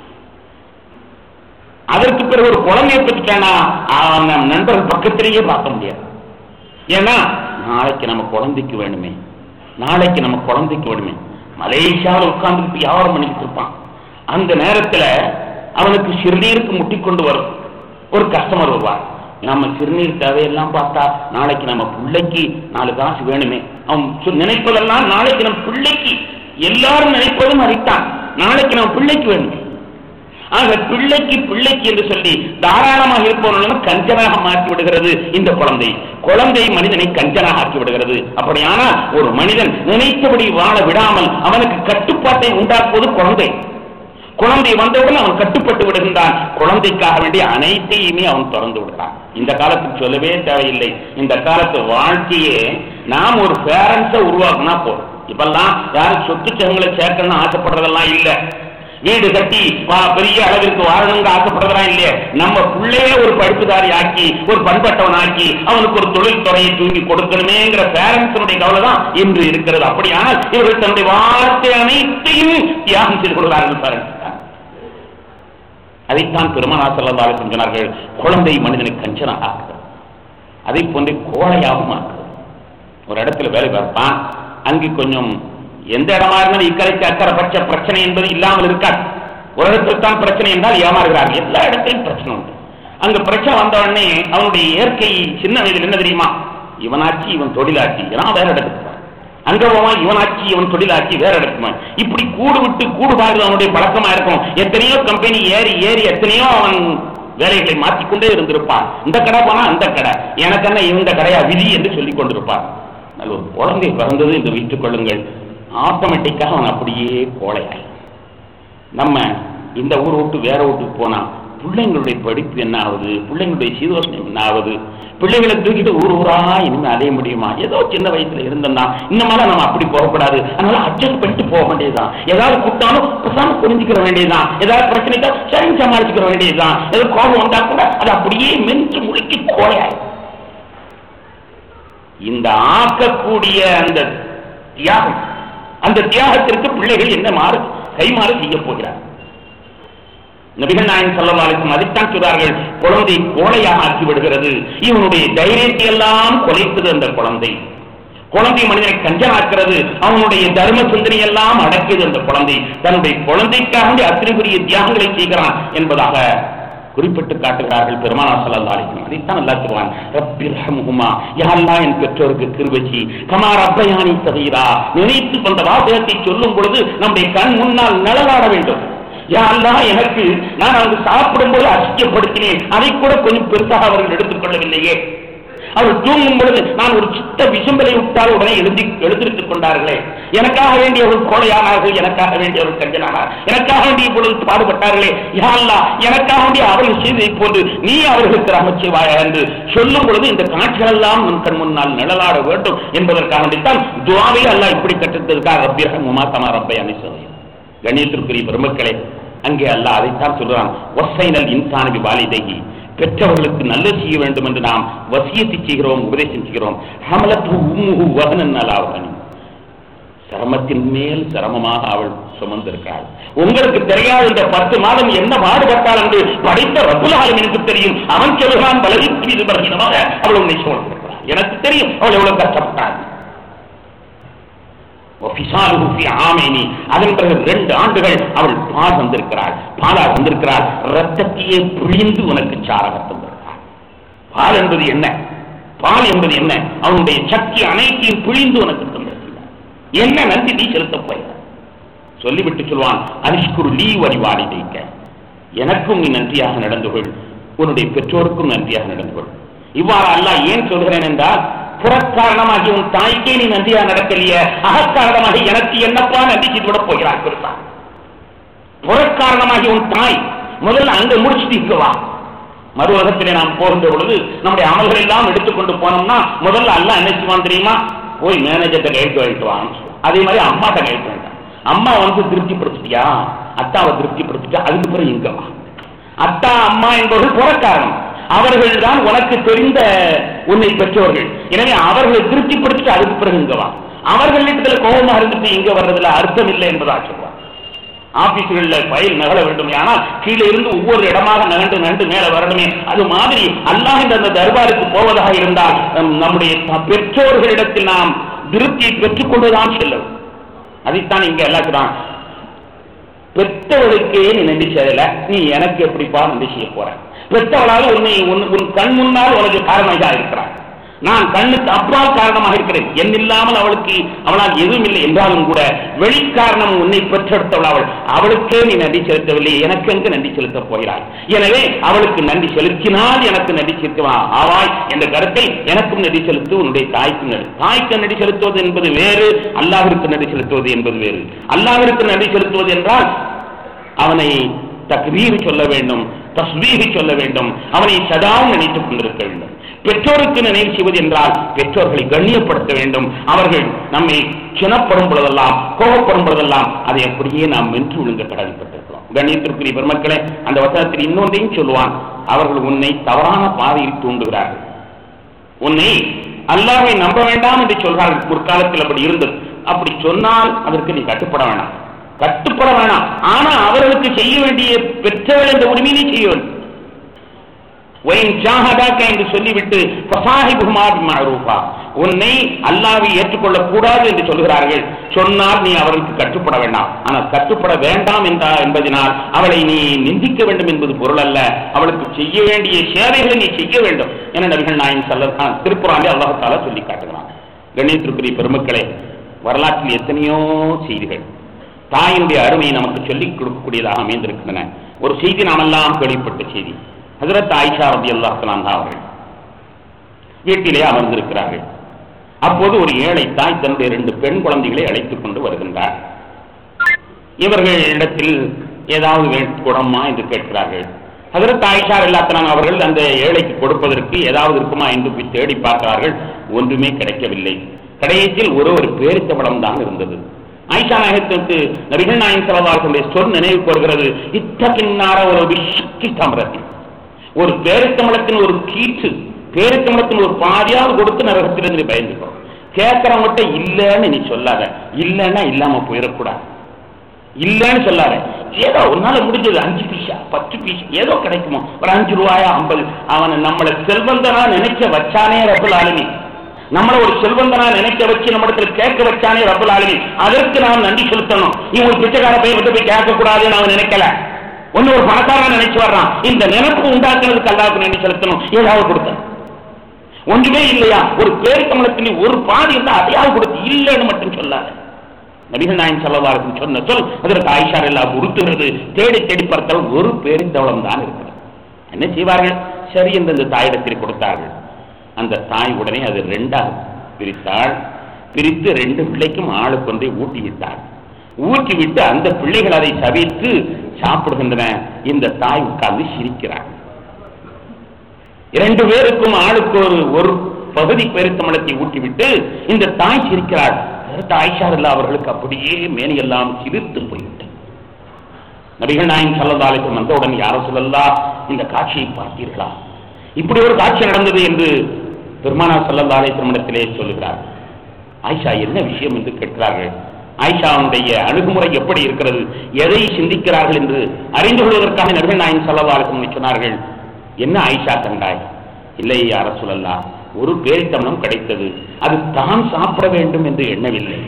அதற்கு பிறகு ஒரு குழந்தைய பெற்றுட்டானா அவன் நம் நண்பர்கள் பக்கத்திலேயே பார்க்க முடியாது ஏன்னா நாளைக்கு நம்ம குழந்தைக்கு வேணுமே நாளைக்கு நம்ம குழந்தைக்கு வேணுமே மலேசியாவில் உட்கார்ந்துட்டு வியாபாரம் பண்ணிட்டு இருப்பான் அந்த நேரத்துல அவனுக்கு சிறுநீருக்கு முட்டிக்கொண்டு வரும் ஒரு கஸ்டமர் வருவார் நம்ம சிறுநீர் தேவையெல்லாம் பார்த்தா நாளைக்கு நம்ம பிள்ளைக்கு நாலு காசு வேணுமே அவன் சொ- நினைப்பதெல்லாம் நாளைக்கு நம்ம பிள்ளைக்கு எல்லாரும் நினைப்பதும் அதைத்தான் நாளைக்கு நம்ம பிள்ளைக்கு வேணுமே ஆக பிள்ளைக்கு பிள்ளைக்கு என்று சொல்லி தாராளமாக இருப்பவர்களும் கஞ்சனாக மாற்றி விடுகிறது இந்த குழந்தை குழந்தை மனிதனை கஞ்சனாக ஆக்கி விடுகிறது அப்படியானால் ஒரு மனிதன் நினைத்தபடி வாழ விடாமல் அவனுக்கு கட்டுப்பாட்டை உண்டாக்குவது குழந்தை குழந்தை வந்தவுடன் அவன் கட்டுப்பட்டு விடுகின்றான் குழந்தைக்காக வேண்டிய அனைத்தையுமே அவன் திறந்து விடுறான் இந்த காலத்துக்கு சொல்லவே தேவையில்லை இந்த காலத்து வாழ்க்கையே நாம் ஒரு பேரண்ட்ஸை உருவாக்குனா போதும் இப்பெல்லாம் யாரும் சொத்து சகங்களை சேர்க்கணும்னு ஆசைப்படுறதெல்லாம் இல்லை வீடு கட்டி வா- பெரிய அளவிற்கு வாழணுங்க ஆசைப்படுறதா இல்லையே நம்ம பிள்ளையே ஒரு படிப்புதாரி ஆக்கி ஒரு பண்பட்டவன் ஆக்கி அவனுக்கு ஒரு தொழில் துறையை தூங்கி கொடுக்கணுமேங்கிற பேரண்ட்ஸனுடைய கவலை தான் இன்று இருக்கிறது அப்படியானால் இவர்கள் தன்னுடைய வார்த்தை அனைத்தையும் தியாகம் செய்து கொள்கிறார்கள் பேரண்ட்ஸ் அதைத்தான் பெருமானா செல்லதாக சொன்னார்கள் குழந்தை மனிதனை கஞ்சனாக ஆக்குகிறது அதை போன்றே கோழையாகவும் ஆக்குகிறது ஒரு இடத்துல வேலை பார்ப்பான் அங்கு கொஞ்சம் எந்த இடமா இருந்தாலும் இக்கரைக்கு அக்கறை பட்ச பிரச்சனை என்பது இல்லாமல் இருக்காது ஒரு இடத்தில் தான் பிரச்சனை என்றால் ஏமாறுகிறார்கள் எல்லா இடத்திலும் பிரச்சனை உண்டு அங்க பிரச்சனை வந்த உடனே அவனுடைய இயற்கை சின்ன வயதில் என்ன தெரியுமா இவனாச்சி இவன் தொழிலாச்சி நான் வேற இடத்துக்கு போறேன். அங்க போவான் இவனாச்சி இவன் தொழிலாச்சி வேற இடத்துக்கு போவான். இப்படி கூடு விட்டு கூடு பாருது அவனுடைய பழக்கமா இருக்கும் எத்தனையோ கம்பெனி ஏறி ஏறி எத்தனையோ அவன் வேலைகளை மாற்றிக்கொண்டே இருந்திருப்பான் இந்த கடை போனா அந்த கடை எனக்கு என்ன இந்த கடையா விதி என்று சொல்லிக் கொண்டிருப்பான் நல்ல ஒரு குழந்தை பிறந்தது என்று வைத்துக் கொள்ளுங்கள் ஆட்டோமேட்டிக்காக அவன் அப்படியே கோழையாய் நம்ம இந்த ஊர் விட்டு வேற வீட்டுக்கு போனா பிள்ளைங்களுடைய படிப்பு என்ன ஆகுது பிள்ளைங்களுடைய சீதோஷம் என்ன ஆகுது பிள்ளைகளை தூக்கிட்டு ஊர் ஊரா இனிமே அலைய முடியுமா ஏதோ சின்ன வயசுல இருந்தோம்னா இன்னமெல்லாம் நம்ம அப்படி போகக்கூடாது அதனால அட்ஜஸ்ட் பண்ணிட்டு போக வேண்டியதுதான் ஏதாவது கூப்பிட்டாலும் பேசாம புரிஞ்சுக்கிற வேண்டியதுதான் ஏதாவது பிரச்சனை தான் சரி சமாளிச்சுக்கிற வேண்டியதுதான் ஏதோ கோபம் வந்தா கூட அது அப்படியே மென்று முழுக்கி கோழையாய் இந்த ஆக்கக்கூடிய அந்த தியாகம் அந்த தியாகத்திற்கு பிள்ளைகள் என்ன மாறு கைமாறு செய்ய போகிறார் நபிகள் நாயகம் சொல்லவாளுக்கும் அதைத்தான் சொல்றார்கள் குழந்தை கோழையாக ஆக்கி விடுகிறது இவனுடைய தைரியத்தை எல்லாம் குலைத்தது அந்த குழந்தை குழந்தை மனிதனை கஞ்சனாக்கிறது அவனுடைய தர்ம சிந்தனை எல்லாம் அடக்கியது அந்த குழந்தை தன்னுடைய குழந்தைக்காக வேண்டி அத்தனை பெரிய தியாகங்களை செய்கிறான் என்பதாக குறிப்பிட்டு காட்டுகிறார்கள் பெருமானா ஸல்லல்லாஹு அலைஹி வஸல்லம் அதைத்தான் அல்லாஹ் சொல்வான் ரப்பிர்ஹம்ஹுமா யா அல்லாஹ் என் பெற்றோருக்கு கிருபை கமா ரப்பயானி சகீரா நினைத்து அந்த வாசகத்தை சொல்லும் பொழுது நம்முடைய கண் முன்னால் நிழலாட வேண்டும் யா அல்லாஹ் எனக்கு நான் அங்கு சாப்பிடும்போது அசிக்கப்படுத்தினேன் அதை கூட கொஞ்சம் பெருசாக அவர்கள் எடுத்துக்கொள்ளவில்லையே அவர் தூங்கும் பொழுது நான் ஒரு சித்த விசும்பலை விட்டால் உடனே எழுதி எழுந்திருத்துக் கொண்டார்களே எனக்காக வேண்டியவர்கள் கோழையானார்கள் எனக்காக வேண்டியவர்கள் கஞ்சனானார் எனக்காக வேண்டிய பொழுது பாடுபட்டார்களே யா அல்லாஹ் எனக்காக வேண்டிய அவர்கள் செய்ததை போன்று நீ அவர்களுக்கு ரஹமத் செய்வாயா என்று சொல்லும் பொழுது இந்த காட்சிகள் எல்லாம் நம் கண் முன்னால் நிழலாட வேண்டும் என்பதற்காக வேண்டித்தான் துவாவை அல்லாஹ் இப்படி கற்றுத்ததுக்காக ரப்பியகம் உமா தமா ரப்பை அனுசரி கணியத்திற்குரிய பெருமக்களே அங்கே அல்லாஹ் அதைத்தான் சொல்றான் ஒசைனல் இன்சானி வாலிதைகி பெற்றவர்களுக்கு நல்லது செய்ய வேண்டும் என்று நாம் வசியத்தை செய்கிறோம் உபதேசம் செய்கிறோம் ஹமலத்து உம்முஹு வகனன் அலாவகன் சிரமத்தின் மேல் சிரமமாக அவள் சுமந்திருக்கிறாள் உங்களுக்கு தெரியாத இந்த பத்து மாதம் என்ன பாடுபட்டாள் என்று படைத்த ரகுலாலும் எனக்கு தெரியும் அவன் சொல்லுகிறான் பலவிற்கு மீது பலகீனமாக அவள் உன்னை சுமந்திருக்கிறாள் எனக்கு தெரியும் அவள் எவ்வளவு கஷ்டப்பட்டாள் وفصاله في عامين. அதன் பிறகு ரெண்டு ஆண்டுகள் அவள் பால் வந்திருக்கிறாள் பாலா வந்திருக்கிறாள் ரத்தத்தையே பிழிந்து உனக்கு சாரக தந்திருக்கிறாள் பால் என்பது என்ன பால் என்பது என்ன அவனுடைய சக்தி அனைத்தையும் பிழிந்து உனக்கு தந்திருக்கிறார் என்ன நன்றி நீ செலுத்தப் போகிறார் சொல்லிவிட்டு சொல்வான் அரிஷ்குரு லீ வழிவாடி வைக்க எனக்கும் நீ நன்றியாக நடந்து கொள் உன்னுடைய பெற்றோருக்கும் நன்றியாக நடந்து கொள் இவ்வாறு அல்லாஹ் ஏன் சொல்கிறேன் என்றால் புறக்காரணமாகி உன் தாய்க்கே நீ நன்றியாக நடக்கலையே அகக்காரணமாக எனக்கு என்னப்பா நன்றி செய்து விட போகிறார் பெருசா புறக்காரணமாகி உன் தாய் முதல்ல அங்க முடிச்சுட்டு இங்க வா மறு உலகத்திலே நாம் போகின்ற பொழுது நம்முடைய அமல்கள் எல்லாம் எடுத்துக்கொண்டு போனோம்னா முதல்ல அல்லாஹ் என்ன செய்வான் தெரியுமா போய் மேனேஜர்கிட்ட கையெழுத்து வாங்கிட்டு வான்னு சொல்லுவான். அதே மாதிரி அம்மாட்ட கையெழுத்து வேண்டாம் அம்மா வந்து திருப்திப்படுத்திட்டியா அத்தாவை திருப்திப்படுத்திட்டா அதுக்கு பிறகு இங்க வா அத்தா அம்மா என்பவர்கள் புறக்காரணம் அவர்கள் தான் உனக்கு தெரிந்த உன்னை பெற்றோர்கள் எனவே அவர்களை திருப்திப்படுத்திட்டு அதுக்கு பிறகு இங்க வா அவர்களிடத்துல கோபமா இருந்துட்டு இங்க வர்றதுல அர்த்தம் இல்லை என்பதா சொல்லுவார் ஆபீஸ்கள்ல ஃபைல் நகல வேண்டும் ஆனால் கீழே இருந்து ஒவ்வொரு இடமாக நகண்டு நண்டு மேல வரணுமே அது மாதிரி அல்லாஹ் இந்த அந்த தர்பாருக்கு போவதாக இருந்தால் நம்- நம்முடைய ப- பெற்றோர்களிடத்தில் நாம் திருப்தியை பெற்றுக்கொண்டுதான் செல்லும் அதைத்தான் இங்க எல்லாத்துதான் பெற்றவளுக்கே நீ நன்றி செய்யல நீ எனக்கு எப்படிப்பா நன்றி செய்ய போற பெற்றவளால் உன்னை உன் உன் கண் முன்னால் உனக்கு காரணமாக இருக்கிறார் நான் கண்ணுக்கு அப்பால் காரணமாக இருக்கிறேன் என் இல்லாமல் அவளுக்கு அவளால் எதுவும் இல்லை என்றாலும் கூட வெளிக்காரணம் உன்னை பெற்றெடுத்தவள் அவள் அவளுக்கே நீ நன்றி செலுத்தவில்லை எனக்கு எங்கு நன்றி செலுத்தப் போகிறாய் எனவே அவளுக்கு நன்றி செலுத்தினால் எனக்கு நன்றி செலுத்துவா ஆவாய் என்ற கருத்தை எனக்கும் நன்றி செலுத்து உன்னுடைய தாய்க்கும் நன்றி தாய்க்கு நன்றி செலுத்துவது என்பது வேறு அல்லாஹ்விற்கு நன்றி செலுத்துவது என்பது வேறு அல்லாஹ்விற்கு நன்றி செலுத்துவது என்றால் அவனை தக்ரீர் சொல்ல வேண்டும் தஸ்வீகி சொல்ல வேண்டும் அவனை சதாவும் நினைத்துக் கொண்டிருக்க வேண்டும் பெற்றோருக்கு நினைவு செய்வது என்றால் பெற்றோர்களை கண்ணியப்படுத்த வேண்டும் அவர்கள் நம்மை சினப்படும் பொழுதெல்லாம் கோபப்படும் பொழுதெல்லாம் அதை அப்படியே நாம் வென்று விழுங்க கடமைப்பட்டிருக்கிறோம் கண்ணியத்திற்குரிய பெருமக்களே அந்த வசனத்தில் இன்னொன்றையும் சொல்லுவான் அவர்கள் உன்னை தவறான பாதையில் தூண்டுகிறார்கள் உன்னை அல்லாஹ்வை நம்ப வேண்டாம் என்று சொல்றார்கள் முற்காலத்தில் அப்படி இருந்தது அப்படி சொன்னால் அதற்கு நீ கட்டுப்பட வேண்டாம் கட்டுப்பட வேணாம் ஆனா அவர்களுக்கு செய்ய வேண்டிய பெற்றவர்கள் என்ற உரிமையை செய்ய வேண்டும் ஒயின் ஜாஹதாக்க என்று சொல்லிவிட்டு ஃபசாஹிபுஹுமா பிமஅரூஃபா உன்னை அல்லாஹ்வை ஏற்றுக்கொள்ளக் கூடாது என்று சொல்கிறார்கள் சொன்னால் நீ அவர்களுக்கு கட்டுப்பட வேண்டாம் ஆனால் கட்டுப்பட வேண்டாம் என்றா என்பதனால் அவளை நீ நிந்திக்க வேண்டும் என்பது பொருள் அல்ல அவளுக்கு செய்ய வேண்டிய சேவைகளை நீ செய்ய வேண்டும் என நபிகள் நாயன் சல்ல திருக்குறாலே அல்லாஹால சொல்லி காட்டுகிறான் கணேத்திற்குரிய பெருமக்களே வரலாற்றில் எத்தனையோ செய்திகள் தாயினுடைய அருமையை நமக்கு சொல்லிக் கொடுக்கக்கூடியதாக அமைந்திருக்கின்றன ஒரு செய்தி நாமெல்லாம் கேள்விப்பட்ட செய்தி ஹஜரத் ஆயிஷா ரபி அல்லாஹலாம் அவர்கள் வீட்டிலே அமர்ந்திருக்கிறார்கள் அப்போது ஒரு ஏழை தாய் தன்னுடைய ரெண்டு பெண் குழந்தைகளை அழைத்துக் கொண்டு வருகின்றார் இவர்கள் இடத்தில் ஏதாவது வேண்டுமா என்று கேட்கிறார்கள் ஹஜரத் ஆயிஷா அல்லாத்தலாம் அவர்கள் அந்த ஏழைக்கு கொடுப்பதற்கு ஏதாவது இருக்குமா என்று போய் தேடி பார்க்கிறார்கள் ஒன்றுமே கிடைக்கவில்லை கடைசியில் ஒரு ஒரு பேரித்தபடம் தான் இருந்தது ஆயிஷா நாயகத்திற்கு நபிகள் நாயன் சலவாசனுடைய சொல் நினைவு வருகிறது இத்தகின்னார ஒரு விஷக்கி தமரத்தி ஒரு பேரித்தமிழத்தின் ஒரு கீற்று பேரித்தமிழத்தின் ஒரு பாதியாவது கொடுத்து நரகத்திலிருந்து பயந்துக்கிறோம் கேட்கறவங்ககிட்ட இல்லைன்னு நீ சொல்லாத இல்லைன்னா இல்லாம போயிடக்கூடாது இல்லைன்னு சொல்லாத ஏதோ உன்னால முடிஞ்சது அஞ்சு பீஸா பத்து பீஸ் ஏதோ கிடைக்குமோ ஒரு அஞ்சு ரூபாயா ஐம்பது அவனை நம்மளை செல்வந்தனா நினைக்க வச்சானே ரப்பல் ஆளுமி நம்மள ஒரு செல்வந்தனா நினைக்க வச்சு நம்மிடத்துல கேட்க வச்சானே ரப்பல் ஆளுமி அதற்கு நாம் நன்றி செலுத்தணும் இவன் ஒரு பிச்சைக்கார பையன் வந்து போய் கேட்க கூடாதுன்னு அவன் நினைக்கல ஒன்னு ஒரு பணக்காரன் நினைச்சு வர்றான் இந்த நினைப்பு உண்டாக்குறதுக்கு அல்லாவுக்கு நன்றி செலுத்தணும் ஏதாவது கொடுத்த ஒன்றுமே இல்லையா ஒரு பேரிக்கமலத்தில் ஒரு பாதி இருந்தா அதையாவது கொடுத்து இல்லைன்னு மட்டும் சொல்லாத நபிகள் நாயன் செல்லவாருக்கும் சொன்ன சொல் அதற்கு ஆயிஷா எல்லாம் உறுத்துகிறது தேடி தேடி பார்த்தால் ஒரு பேரிந்தவளம் தான் இருக்கிறது என்ன செய்வார்கள் சரி என்று அந்த தாயிடத்தில் கொடுத்தார்கள் அந்த தாய் உடனே அது ரெண்டாக பிரித்தாள் பிரித்து ரெண்டு பிள்ளைக்கும் ஆளுக்கு ஒன்றை ஊட்டி விட்டாள் ஊட்டி விட்டு அந்த பிள்ளைகள் அதை சவித்து சாப்பிடுகின்றன இந்த தாய் உட்கார்ந்து சிரிக்கிறார் இரண்டு பேருக்கும் ஆளுக்கு ஒரு ஒரு பகுதி பெருத்தமிழத்தை ஊட்டிவிட்டு இந்த தாய் சிரிக்கிறாள் அடுத்த ஆயிஷா இல்ல அவர்களுக்கு அப்படியே மேனியெல்லாம் சிரித்து போய்விட்டது நபிகள் நாயன் சல்லதாலுக்கு வந்தவுடன் யார சொல்லல்லா இந்த காட்சியை பார்த்தீர்களா இப்படி ஒரு காட்சி நடந்தது என்று பெருமானா சல்லல்லாலை திருமணத்திலே சொல்லுகிறார் ஆயிஷா என்ன விஷயம் என்று கேட்கிறார்கள் ஆயிஷாவுடைய அணுகுமுறை எப்படி இருக்கிறது எதை சிந்திக்கிறார்கள் என்று அறிந்து கொள்வதற்காக நபிகள் நாயன் சல்லல்லாலுக்கு சொன்னார்கள் என்ன ஆயிஷா கண்டாய் இல்லை யார சொல்லல்லா ஒரு பேரித்தமனம் கிடைத்தது அது தான் சாப்பிட வேண்டும் என்று எண்ணவில்லை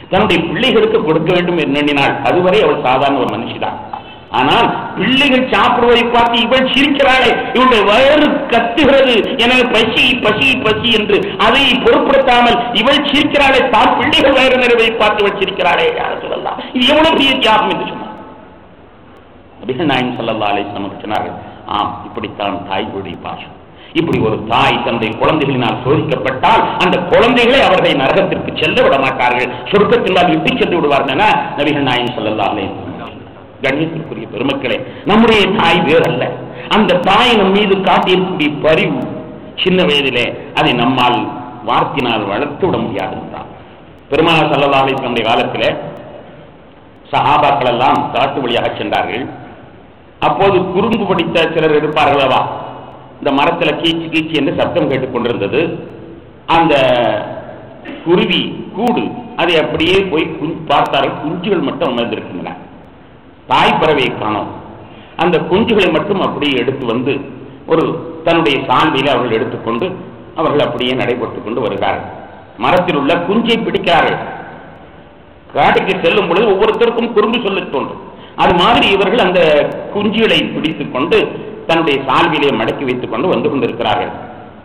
தன்னுடைய பிள்ளைகளுக்கு கொடுக்க வேண்டும் என்று எண்ணினாள் அதுவரை அவள் சாதாரண ஒரு மனுஷிதான் ஆனால் பிள்ளைகள் சாப்பிடுவதை பார்த்து இவள் சிரிக்கிறாளே இவளுடைய வயிறு கத்துகிறது எனவே பசி பசி பசி என்று அதை பொருட்படுத்தாமல் இவள் சிரிக்கிறாளே தான் பிள்ளைகள் வயிறு நிறைவை பார்த்து இவள் சிரிக்கிறாளே யார சொல்லலாம் இது எவ்வளவு பெரிய தியாகம் என்று சொன்னார் நபிகள் நாயம் சல்லா அலிஸ் நமக்கு சொன்னார்கள் ஆம் இப்படித்தான் தாய்களுடைய பாசம் இப்படி ஒரு தாய் தன்னுடைய குழந்தைகளினால் சோதிக்கப்பட்டால் அந்த குழந்தைகளை அவர்களை நரகத்திற்கு செல்ல விட மாட்டார்கள் சொர்க்கத்தினால் விட்டு சென்று விடுவார்கள் என நபிகள் நாயம் சல்லா அலிஸ் கண்ணியத்திற்குரிய பெருமக்களே நம்முடைய தாய் வேறல்ல அந்த தாய் நம் மீது காட்டியிருக்கக்கூடிய பரிவு சின்ன வயதிலே அதை நம்மால் வார்த்தினால் வளர்த்து விட முடியாது என்றார் பெருமான சல்லல்லாஹி தன்னுடைய காலத்திலே சஹாபாக்கள் எல்லாம் காட்டு வழியாக சென்றார்கள் அப்போது குறும்பு படித்த சிலர் இருப்பார்களவா இந்த மரத்துல கீச்சு கீச்சு என்று சத்தம் கேட்டுக் கொண்டிருந்தது அந்த குருவி கூடு அதை அப்படியே போய் குஞ்- பார்த்தார்கள் குஞ்சுகள் மட்டும் அமர்ந்திருக்கின்றன தாய் பறவையை காணோம் அந்த குஞ்சுகளை மட்டும் அப்படியே எடுத்து வந்து ஒரு தன்னுடைய சால்வையில் அவர்கள் எடுத்துக்கொண்டு அவர்கள் அப்படியே நடைபெற்றுக் கொண்டு வருகிறார்கள் மரத்தில் உள்ள குஞ்சை பிடிக்கிறார்கள் காட்டுக்கு செல்லும் பொழுது ஒவ்வொருத்தருக்கும் குறும்பு சொல்லத் தோன்றும் அது மாதிரி இவர்கள் அந்த குஞ்சுகளை பிடித்துக் கொண்டு தன்னுடைய சால்விலே மடக்கி வைத்துக் கொண்டு வந்து கொண்டிருக்கிறார்கள்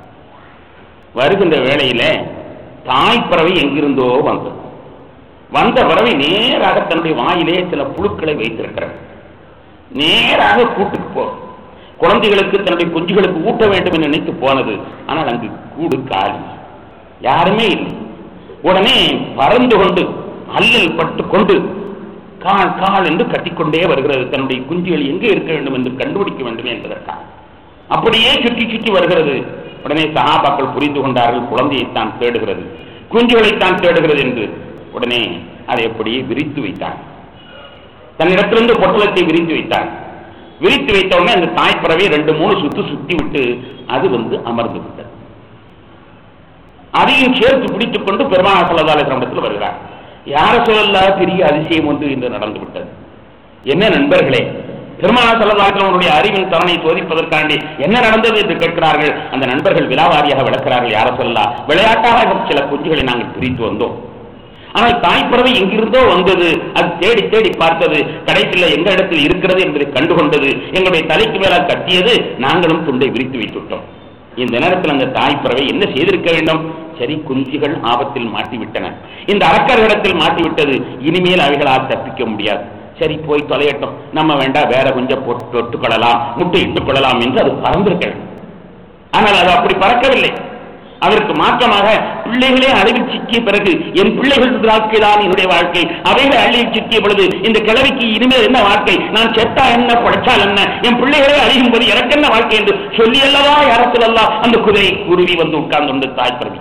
வருகின்ற வேளையிலே தாய் பறவை எங்கிருந்தோ வந்தது வந்த பறவை நேராக தன்னுடைய வாயிலே சில புழுக்களை வைத்திருக்கிறது நேராக கூட்டுக்கு போ குழந்தைகளுக்கு தன்னுடைய குஞ்சுகளுக்கு ஊட்ட வேண்டும் என்று நினைத்து போனது ஆனால் அங்கு கூடு காலி யாருமே இல்லை உடனே பறந்து கொண்டு அல்லல் பட்டு கொண்டு கால் கால் என்று கட்டிக்கொண்டே வருகிறது தன்னுடைய குஞ்சுகள் எங்கே இருக்க வேண்டும் என்று கண்டுபிடிக்க வேண்டும் என்பதற்காக அப்படியே சுற்றி சுற்றி வருகிறது உடனே சகாபாக்கள் புரிந்து கொண்டார்கள் குழந்தையைத்தான் தேடுகிறது குஞ்சுகளைத்தான் தேடுகிறது என்று உடனே அதை அப்படியே விரித்து வைத்தார் தன்னிடத்திலிருந்து பொட்டலத்தை விரித்து வைத்தார் விரித்து வைத்த உடனே அந்த தாய்ப்பறவை ரெண்டு மூணு சுத்து சுத்தி விட்டு அது வந்து அமர்ந்து விட்டது அதையும் சேர்த்து பிடித்துக் கொண்டு பெருமான சல்லதாலை இடத்தில் வருகிறார் யார சொல்லலா பெரிய அதிசயம் ஒன்று இன்று நடந்து விட்டது என்ன நண்பர்களே பெருமான சல்லதாசனுடைய அறிவின் தரனை சோதிப்பதற்காண்டி என்ன நடந்தது என்று கேட்கிறார்கள் அந்த நண்பர்கள் விலாவாரியாக விளக்கிறார்கள் யார சொல்லலாம் விளையாட்டாக சில குஞ்சுகளை நாங்கள் பிரித்து வந்தோம் ஆனால் தாய்ப்பறவை எங்கிருந்தோ வந்தது அது தேடி தேடி பார்த்தது கடைசியில் எங்க இடத்தில் இருக்கிறது என்பதை கண்டுகொண்டது எங்களுடைய தலைக்கு மேல கட்டியது நாங்களும் துண்டை விரித்து வைத்துவிட்டோம் இந்த நேரத்தில் அந்த தாய்ப்பறவை என்ன செய்திருக்க வேண்டும் சரி குஞ்சுகள் ஆபத்தில் மாட்டிவிட்டன இந்த அரக்கர்களிடத்தில் மாட்டிவிட்டது இனிமேல் அவைகளால் தப்பிக்க முடியாது சரி போய் தொலையட்டும் நம்ம வேண்டாம் வேற கொஞ்சம் போட்டு தொட்டுக் கொள்ளலாம் முட்டை இட்டுக் கொள்ளலாம் என்று அது பறந்திருக்க வேண்டும் ஆனால் அது அப்படி பறக்கவில்லை அதற்கு மாற்றமாக பிள்ளைகளே அழிவில் சிக்கிய பிறகு என் பிள்ளைகள் வாழ்க்கை தான் என்னுடைய வாழ்க்கை அவைகளை அழிவில் சிக்கிய பொழுது இந்த கிழவிக்கு இனிமேல் என்ன வாழ்க்கை நான் செத்தா என்ன படைச்சால் என்ன என் பிள்ளைகளே அழியும் போது எனக்கு என்ன வாழ்க்கை என்று சொல்லி அல்லவா யாரத்தில் அல்லா அந்த குதிரை குருவி வந்து உட்கார்ந்து கொண்டு தாய் பிரவி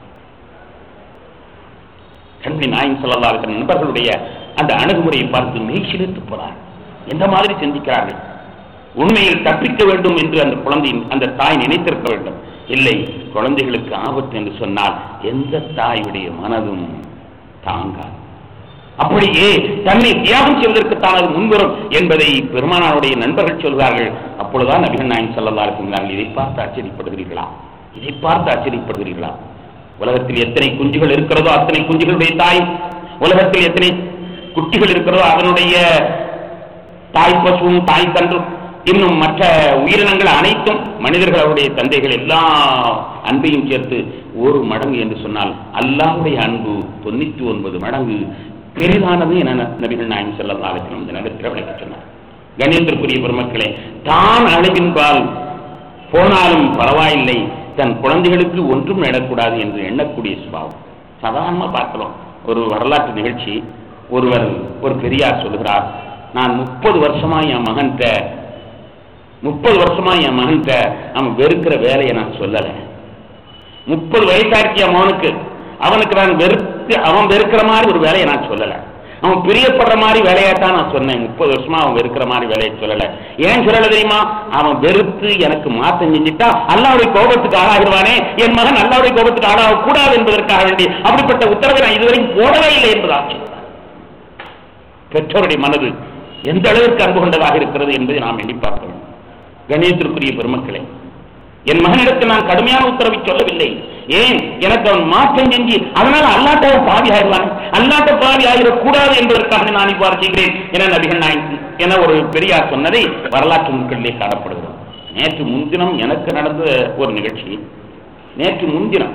கண்மணி நாயின் சொல்லலா இருக்கிற நண்பர்களுடைய அந்த அணுகுமுறையை பார்த்து மெய்சிலித்து போனார் எந்த மாதிரி சிந்திக்கிறார்கள் உண்மையில் தப்பிக்க வேண்டும் என்று அந்த குழந்தையின் அந்த தாய் நினைத்திருக்க வேண்டும் இல்லை குழந்தைகளுக்கு ஆபத்து என்று சொன்னால் எந்த தாயுடைய மனதும் தாங்காது அப்படியே தன்னை தியாகம் செய்வதற்குத்தான் அது முன்வரும் என்பதை பெருமானாருடைய நண்பர்கள் சொல்கிறார்கள் அப்பொழுதுதான் நபிகள் நாயன் சொல்லல்லா இருக்கிறார்கள் இதை பார்த்து ஆச்சரியப்படுகிறீர்களா இதை பார்த்து ஆச்சரியப்படுகிறீர்களா உலகத்தில் எத்தனை குஞ்சுகள் இருக்கிறதோ அத்தனை குஞ்சுகளுடைய தாய் உலகத்தில் எத்தனை குட்டிகள் இருக்கிறதோ அதனுடைய தாய் பசுவும் தாய் கன்றும் இன்னும் மற்ற உயிரினங்கள் அனைத்தும் மனிதர்கள் அவருடைய தந்தைகள் எல்லா அன்பையும் சேர்த்து ஒரு மடங்கு என்று சொன்னால் அல்லாஹ்வுடைய அன்பு தொண்ணூத்தி ஒன்பது மடங்கு பெரிதானது என நபிகள் நாயகம் செல்லம் ஆலோசனம் இந்த நேரத்தில் விளக்கி சொன்னார் கணியத்திற்குரிய பெருமக்களே தான் அழகின்பால் போனாலும் பரவாயில்லை தன் குழந்தைகளுக்கு ஒன்றும் நடக்கூடாது என்று எண்ணக்கூடிய சுபாவம் சாதாரணமா பார்க்கிறோம் ஒரு வரலாற்று நிகழ்ச்சி ஒருவர் ஒரு பெரியார் சொல்லுகிறார் நான் முப்பது வருஷமா என் மகன்கிட்ட முப்பது வருஷமா என் மகன்கிட்ட அவன் வெறுக்கிற வேலையை நான் சொல்லலை முப்பது வயசாச்சு என் மகனுக்கு அவனுக்கு நான் வெறுத்து அவன் வெறுக்கிற மாதிரி ஒரு வேலையை நான் சொல்லலை அவன் பிரியப்படுற மாதிரி வேலையாத்தான் நான் சொன்னேன் முப்பது வருஷமா அவன் வெறுக்கிற மாதிரி வேலையை சொல்லல ஏன் சொல்லல தெரியுமா அவன் வெறுத்து எனக்கு மாத்தம் செஞ்சுட்டா அல்லாவுடைய கோபத்துக்கு ஆளாகிடுவானே என் மகன் அல்லாவுடைய கோபத்துக்கு ஆளாக கூடாது என்பதற்காக வேண்டி அப்படிப்பட்ட உத்தரவை நான் இதுவரைக்கும் போடவே இல்லை என்பதாச்சு பெற்றோருடைய மனது எந்த அளவிற்கு அன்பு கொண்டதாக இருக்கிறது என்பதை நாம் எண்ணி பார்க்க வேண்டும் கணியத்திற்குரிய பெருமக்களே என் மகனிடத்தில் நான் கடுமையான உத்தரவை சொல்லவில்லை ஏன் எனக்கு அவன் மாற்றம் செஞ்சு அதனால அல்லாட்ட பாவி ஆயிடுவான் அல்லாட்ட பாவி ஆகிடக்கூடாது என்பதற்காக நான் இவ்வாறு செய்கிறேன் என நபிகள் நாயகம் என ஒரு பெரியார் சொன்னதை வரலாற்று நூல்களிலே காணப்படுகிறது நேற்று முன்தினம் எனக்கு நடந்த ஒரு நிகழ்ச்சி நேற்று முன்தினம்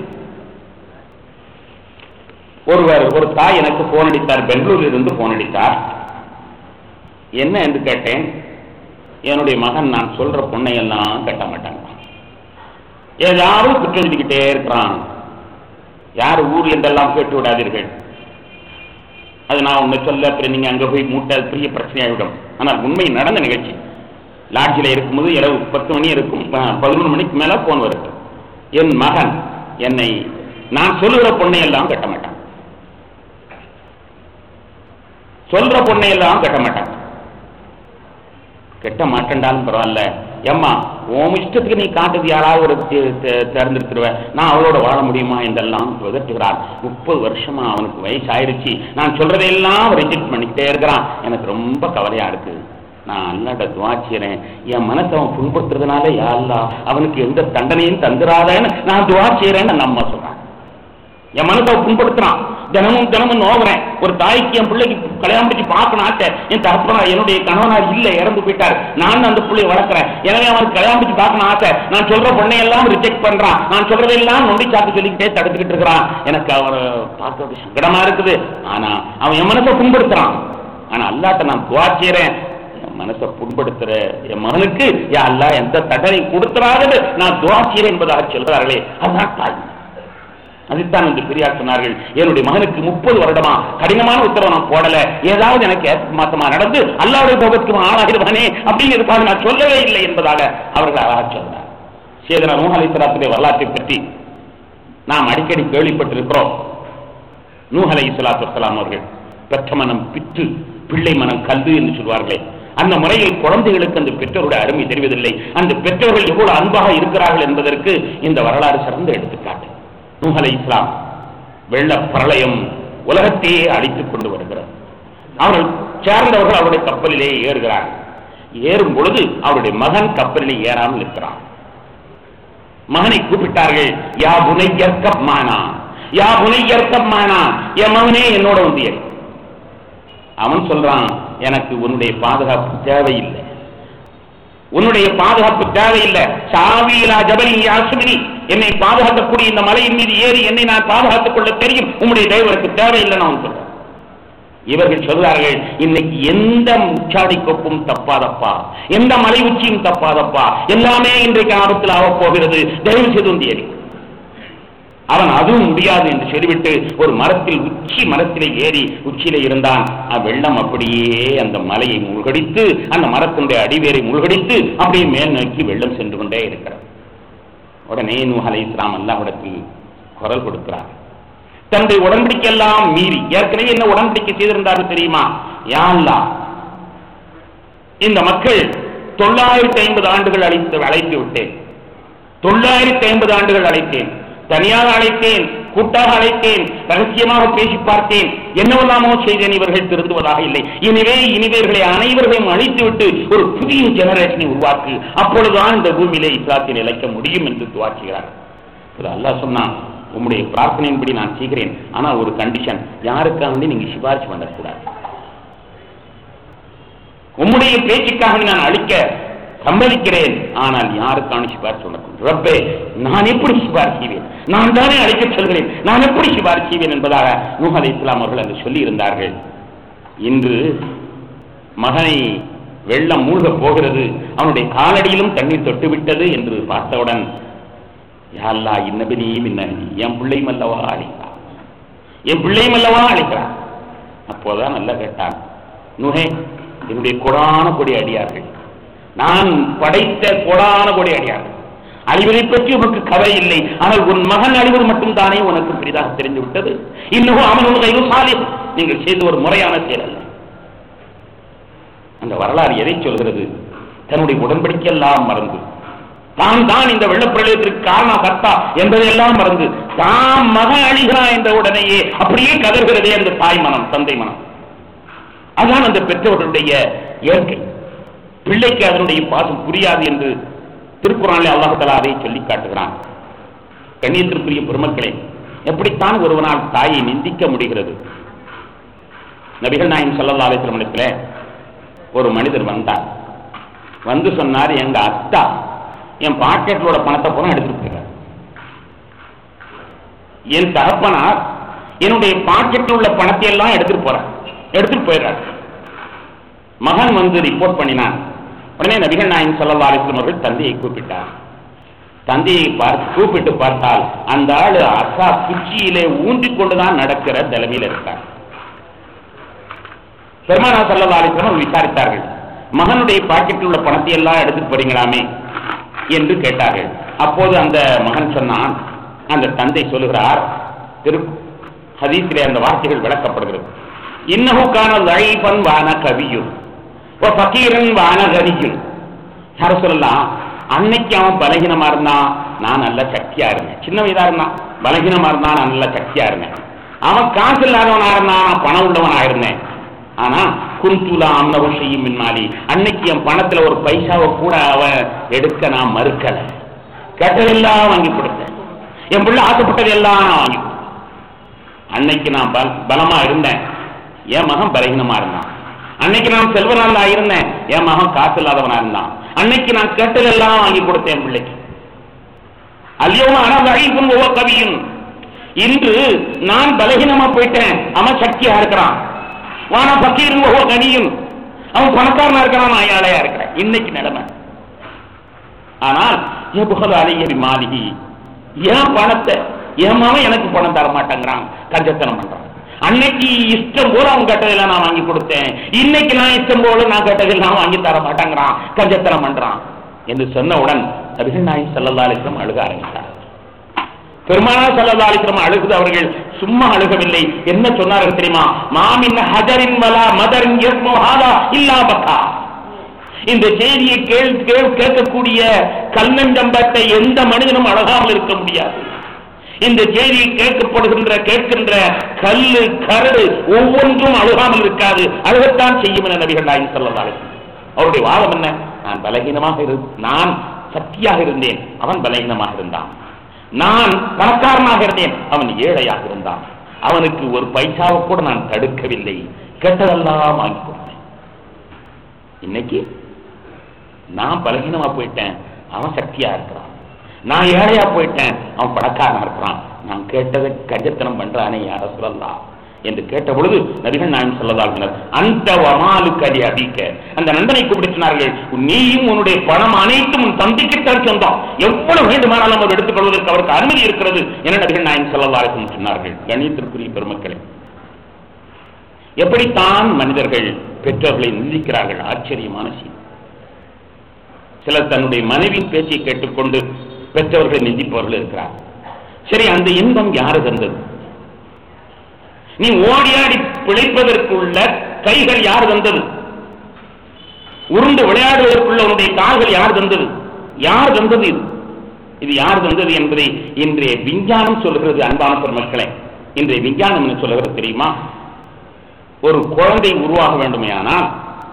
ஒருவர் ஒரு தாய் எனக்கு போன் அடித்தார் பெங்களூரில் இருந்து போன் அடித்தார் என்ன என்று கேட்டேன் என்னுடைய மகன் நான் சொல்ற பொண்ணை எல்லாம் கட்ட மாட்டாங்க ஏதாவது குற்றம் சொல்லிக்கிட்டே இருக்கிறான் யார் ஊர் என்றெல்லாம் கேட்டு விடாதீர்கள் அது நான் உன்னை சொல்ல அப்புறம் நீங்க அங்க போய் மூட்டை அது பெரிய பிரச்சனையாகிவிடும் ஆனால் உண்மை நடந்த நிகழ்ச்சி லாட்ஜில் இருக்கும்போது இரவு பத்து மணி இருக்கும் ப- பதினொரு மணிக்கு மேல போன் வருது என் மகன் என்னை நான் சொல்லுகிற பொண்ணை எல்லாம் கட்ட மாட்டான் சொல்ற பொண்ணை எல்லாம் கட்ட மாட்டான் கெட்ட மாட்டேன்டாலும் பரவாயில்ல ஏம்மா உன் இஷ்டத்துக்கு நீ காட்டுறது யாராவது ஒரு தே- தே- தேர்ந்தெடுத்துருவ நான் அவளோட வாழ முடியுமா என்றெல்லாம் விதட்டுகிறான் முப்பது வருஷமா அவனுக்கு வயசு ஆயிருச்சு நான் சொல்றதையெல்லாம் ரிஜெக்ட் பண்ணிக்கிட்டே இருக்கிறான் எனக்கு ரொம்ப கவலையா இருக்கு நான் அல்லாட்ட துவா செய்றேன் என் மனசை அவன் புண்படுத்துறதுனால யா அல்லாஹ் அவனுக்கு எந்த தண்டனையும் தந்துராதேன்னு நான் துவா செய்றேன்னு நம்ம சொல்றான் என் மனசை அவன் புண்படுத்துறான் தினமும் தினமும் நோகிறேன் ஒரு தாய்க்கு என் பிள்ளைக்கு கல்யாணம் முடிச்சு பார்க்கணும் ஆசை என் தகப்பனா என்னுடைய கணவனார் இல்ல இறந்து போயிட்டார் நான் அந்த பிள்ளையை வளர்க்குறேன் எனவே அவனுக்கு கல்யாணம் முடிச்சு பார்க்கணும் ஆசை நான் சொல்ற பொண்ணை எல்லாம் ரிஜெக்ட் பண்றான் நான் சொல்றதெல்லாம் நொண்டி சாக்கு சொல்லிக்கிட்டே தடுத்துக்கிட்டு இருக்கிறான் எனக்கு அவரை பார்க்க ஒரு சங்கடமா இருக்குது ஆனா அவன் என் மனசை புண்படுத்துறான் ஆனா அல்லாட்ட நான் துவா செய்றேன் என் மனசை புண்படுத்துற என் மகனுக்கு யா அல்லாஹ் எந்த தண்டனை கொடுத்துறாதது நான் துவா செய்றேன் என்பதாக சொல்றார்களே அதுதான் தாய் அதுதான் இந்த பெரியார் சொன்னார்கள் என்னுடைய மகனுக்கு முப்பது வருடமா கடினமான உத்தரவு நான் போடல ஏதாவது எனக்கு ஏற்ற மாத்தமா நடந்து அல்லாவுடைய கோபத்துக்கு ஆளாகிடுவானே அப்படிங்கிறதுக்காக நான் சொல்லவே இல்லை என்பதாக அவர்கள் அழகாக சொன்னார் சேதன நூஹ் அலைஹிஸ்ஸலாத்துடைய வரலாற்றை பற்றி நாம் அடிக்கடி கேள்விப்பட்டிருக்கிறோம் நூஹ் அலைஹிஸ்ஸலாத்து வஸ்ஸலாம் அவர்கள் பெற்ற மனம் பித்து பிள்ளை மனம் கல்வி என்று சொல்வார்களே அந்த முறையில் குழந்தைகளுக்கு அந்த பெற்றோருடைய அருமை தெரிவதில்லை அந்த பெற்றோர்கள் எவ்வளவு அன்பாக இருக்கிறார்கள் என்பதற்கு இந்த வரலாறு சிறந்த எடுத்துக்காட்டு நூஹ் அலைஹிஸ்ஸலாம் வெள்ள பிரளயம் உலகத்தையே அழித்துக் கொண்டு வருகிறார் அவர்கள் சேர்ந்தவர்கள் அவருடைய கப்பலிலே ஏறுகிறார்கள் ஏறும் பொழுது அவருடைய மகன் கப்பலிலே ஏறாமல் இருக்கிறான் மகனை கூப்பிட்டார்கள் யா புனையற்கப் மானா யா புனையற்கப் மானா என் மகனே என்னோட வந்து ஏறு அவன் சொல்றான் எனக்கு உன்னுடைய பாதுகாப்பு தேவையில்லை உன்னுடைய பாதுகாப்பு தேவையில்லை சாவியிலா ஜபலி யாசுமினி என்னை பாதுகாக்கக்கூடிய இந்த மலையின் மீது ஏறி என்னை நான் பாதுகாத்துக் கொள்ள தெரியும் உம்முடைய தெய்வருக்கு தேவையில்லைன்னு அவன் சொல்றான் இவர்கள் சொல்றார்கள் இன்னைக்கு எந்த உச்சாடி கொப்பும் தப்பாதப்பா எந்த மலை உச்சியும் தப்பாதப்பா எல்லாமே இன்றைக்கு ஆபத்தில் ஆகப் போகிறது தயவு செய்து வந்து ஏறி அவன் அதுவும் முடியாது என்று சொல்லிவிட்டு ஒரு மரத்தில் உச்சி மரத்திலே ஏறி உச்சியிலே இருந்தான் அவ்வெள்ளம் அப்படியே அந்த மலையை மூழ்கடித்து அந்த மரத்தினுடைய அடிவேரை மூழ்கடித்து அப்படியே மேல் நோக்கி வெள்ளம் சென்று கொண்டே இருக்கிறது உடனே நூஹ் அலை இஸ்லாம் அல்லாஹ்விடத்தில் குரல் கொடுக்கிறார் தன்னுடைய உடன்படிக்கையெல்லாம் மீறி ஏற்கனவே என்ன உடன்படிக்கை செய்திருந்தார்கள் தெரியுமா யா அல்லாஹ் இந்த மக்கள் தொள்ளாயிரத்தி ஐம்பது ஆண்டுகள் அழைத்து அழைத்து விட்டேன் தொள்ளாயிரத்தி ஐம்பது ஆண்டுகள் அழைத்தேன் தனியாக அழைத்தேன் கூட்டாக அழைத்தேன் ரகசியமாக பேசி பார்த்தேன் என்னவெல்லாமோ செய்தேன் இவர்கள் திருந்துவதாக இல்லை எனவே இனிவர்களை அனைவர்களையும் அழித்துவிட்டு ஒரு புதிய ஜெனரேஷனை உருவாக்கு அப்பொழுதுதான் இந்த பூமியிலே இஸ்லாத்தை நிலைக்க முடியும் என்று துவாக்குகிறார் இது அல்லாஹ் சொன்னான் உம்முடைய பிரார்த்தனையின்படி நான் செய்கிறேன் ஆனால் ஒரு கண்டிஷன் யாருக்காக நீங்க சிபாரிசு பண்ணக்கூடாது உம்முடைய பேச்சுக்காக நான் அழிக்க சம்மதிக்கிறேன் ஆனால் யாருக்கான சிபாரிசு பண்ணக்கூடாது ரப்பே நான் எப்படி சிபாரிசு செய்வேன் நான் தானே அழைக்க சொல்கிறேன் நான் எப்படி சிபாரிசு செய்வேன் என்பதாக நூஹ் அலை இஸ்லாம் அவர்கள் அங்கு சொல்லி இருந்தார்கள் இன்று மகனை வெள்ளம் மூழ்கப் போகிறது அவனுடைய காலடியிலும் தண்ணீர் தொட்டுவிட்டது என்று பார்த்தவுடன் யாழ்லா இன்னபினியும் இன்னபினி என் பிள்ளையும் அல்லவா அழைக்கிறான் என் பிள்ளையும் அல்லவா அழைக்கிறான் அப்போதான் நல்லா கேட்டான் நுகே என்னுடைய கொடான கொடி அடியார்கள் நான் படைத்த கொடான கொடி அடியார்கள் அழிவதை பற்றி உனக்கு கவலை இல்லை ஆனால் உன் மகன் அழிவது மட்டும் தானே உனக்கு பெரிதாக தெரிந்து விட்டது இன்னும் அவன் உனக்கு சாலி நீங்கள் செய்த ஒரு முறையான செயல் அல்ல அந்த வரலாறு எதை சொல்கிறது தன்னுடைய உடன்படிக்கையெல்லாம் மறந்து தான் தான் இந்த வெள்ளப்பிரளயத்திற்கு காரணம் கர்த்தா என்பதையெல்லாம் மறந்து தாம் மகன் அழிகிறான் என்ற உடனேயே அப்படியே கதறுகிறதே அந்த தாய் மனம் தந்தை மனம் அதான் அந்த பெற்றோர்களுடைய இயற்கை பிள்ளைக்கு அதனுடைய பாசம் புரியாது என்று திருக்குறானிலே அல்லாஹலா அதை சொல்லி காட்டுகிறான் கண்ணியத்திற்குரிய பெருமக்களே எப்படித்தான் ஒருவனால் தாயை நிந்திக்க முடிகிறது நபிகள் நாயம் சல்லா அலிஸ்லமிடத்தில் ஒரு மனிதர் வந்தார் வந்து சொன்னார் எங்க அத்தா என் பாக்கெட்டோட பணத்தை பூரா எடுத்துட்டு போயிட்டார் என் தகப்பனார் என்னுடைய பாக்கெட்டில் உள்ள பணத்தை எல்லாம் எடுத்துட்டு போறார் எடுத்துட்டு போயிடுறார் மகன் வந்து ரிப்போர்ட் பண்ணினான் உடனே நபிகள் நாயகம் சல்லா அலிஸ்லம் அவர்கள் தந்தையை கூப்பிட்டார் தந்தையை பார்த்து கூப்பிட்டு பார்த்தால் அந்த ஆளு அசா குச்சியிலே ஊன்றிக் கொண்டுதான் நடக்கிற நிலைமையில் இருக்கார் பெருமானா சல்லா அலிஸ்லம் விசாரித்தார்கள் மகனுடைய பாக்கெட்டில் உள்ள பணத்தை எல்லாம் எடுத்துட்டு போறீங்களாமே என்று கேட்டார்கள் அப்போது அந்த மகன் சொன்னான் அந்த தந்தை சொல்லுகிறார் திரு ஹதீஸிலே அந்த வார்த்தைகள் விளக்கப்படுகிறது இன்னஹுக்கான லைஃபன் வான கவியும் பக்கீரன் வான கனியும் யார சொல்லலாம் அன்னைக்கு அவன் பலகீனமா இருந்தான் நான் நல்ல சக்தியா இருந்தேன் சின்ன வயதா இருந்தான் பலகீனமா இருந்தான் நான் நல்ல சக்தியா இருந்தேன் அவன் காசு இல்லாதவனா இருந்தான் நான் பணம் உள்ளவனா இருந்தேன் ஆனா குந்துலா அம்னவு செய்யும் மின்மாலி அன்னைக்கு என் பணத்துல ஒரு பைசாவை கூட அவன் எடுக்க நான் மறுக்கல கேட்டதெல்லாம் வாங்கி கொடுத்தேன் என் பிள்ளை ஆசைப்பட்டது எல்லாம் நான் வாங்கி கொடுத்தேன் அன்னைக்கு நான் பல- பலமா இருந்தேன் என் மகன் பலகீனமா இருந்தான் அன்னைக்கு நான் செல்வனாளா இருந்தேன் என் மகன் காசு இல்லாதவனா இருந்தான் அன்னைக்கு நான் கேட்டதெல்லாம் வாங்கி கொடுத்தேன் என் பிள்ளைக்கு அல்யோம அனவழிக்கும் ஒவ்வொரு கவியும் இன்று நான் பலகீனமா போயிட்டேன் அவன் சக்தியா இருக்கிறான் வானா பக்கீரும் ஒவ்வொரு கனியும் அவன் பணக்காரனா இருக்கிறான் நான் ஏழையா இருக்கிறேன் இன்னைக்கு நிலைமை ஆனால் என் புகழ் அலையரி மாளிகை என் பணத்தை என் மகன் எனக்கு பணம் தர மாட்டேங்கிறான் கஞ்சத்தனம் பண்றான் அன்னைக்கு இஷ்டம் போல அவன் கேட்டதெல்லாம் நான் வாங்கி கொடுத்தேன் இன்னைக்கு நான் இஷ்டம் போல நான் கேட்டதெல்லாம் வாங்கி தர மாட்டேங்கிறான் கஞ்சத்தனம் பண்றான் என்று சொன்னவுடன் நபிகள் நாயகம் ஸல்லல்லாஹு அலைஹி வஸல்லம் அழுக ஆரம்பித்தார் பெருமானா ஸல்லல்லாஹு அலைஹி வஸல்லம் அழுகுது அவர்கள் சும்மா அழுகவில்லை என்ன சொன்னார்கள் தெரியுமா மாமின் ஹஜரின் வலா மதரின் யஸ்மு ஹாதா இல்லா பக்கா இந்த செய்தியை கேள் கேள் கேட்கக்கூடிய கல்லஞ்சம்பட்டை எந்த மனிதனும் அழகாமல் இருக்க முடியாது இந்த செய்தியை கேட்கப்படுகின்ற கேட்கின்ற கல்லு கரடு ஒவ்வொன்றும் அழுகாமல் இருக்காது அழுகத்தான் செய்யும் என நபிகள் நாயகம் ஸல்லல்லாஹு அலைஹி வஸல்லம். அவருடைய வாதம் என்ன நான் பலகீனமாக இரு நான் சக்தியாக இருந்தேன் அவன் பலகீனமாக இருந்தான் நான் பணக்காரனாக இருந்தேன் அவன் ஏழையாக இருந்தான் அவனுக்கு ஒரு பைசாவை கூட நான் தடுக்கவில்லை கேட்டதெல்லாம் வாங்கி கொடுத்தேன் இன்னைக்கு நான் பலகீனமா போயிட்டேன் அவன் சக்தியா இருக்கிறான் நான் ஏழையா போயிட்டேன் அவன் பணக்காரனா இருக்கிறான் நான் கேட்டதை கஜத்தனம் பண்றானே யார சொல்லலாம் என்று கேட்ட பொழுது நபிகள் நாயம் சொல்லதால் அந்த வமாலு கதி அடிக்க அந்த நண்பனை கூப்பிட்டு சொன்னார்கள் நீயும் உன்னுடைய பணம் அனைத்தும் உன் தம்பிக்குத்தான் சொந்தம் எவ்வளவு வேண்டுமானாலும் அவர் எடுத்துக்கொள்வதற்கு அவருக்கு அனுமதி இருக்கிறது என நபிகள் நாயம் சொல்லதாலும் சொன்னார்கள் கணியத்திற்குரிய பெருமக்களே எப்படித்தான் மனிதர்கள் பெற்றோர்களை நிந்திக்கிறார்கள் ஆச்சரியமான செய்தி சிலர் தன்னுடைய மனைவி பேச்சை கேட்டுக்கொண்டு பெற்றவர்களை நிந்திப்பவர்கள் இருக்கிறார் சரி அந்த இன்பம் யாரு தந்தது நீ ஓடியாடி பிழைப்பதற்குள்ள கைகள் யார் தந்தது உருண்டு விளையாடுவதற்குள்ள உன்னுடைய கால்கள் யார் தந்தது யார் தந்தது இது இது யார் தந்தது என்பதை இன்றைய விஞ்ஞானம் சொல்லுகிறது அன்பான பெருமக்களே இன்றைய விஞ்ஞானம் என்ன சொல்லுகிறது தெரியுமா ஒரு குழந்தை உருவாக வேண்டுமையானால்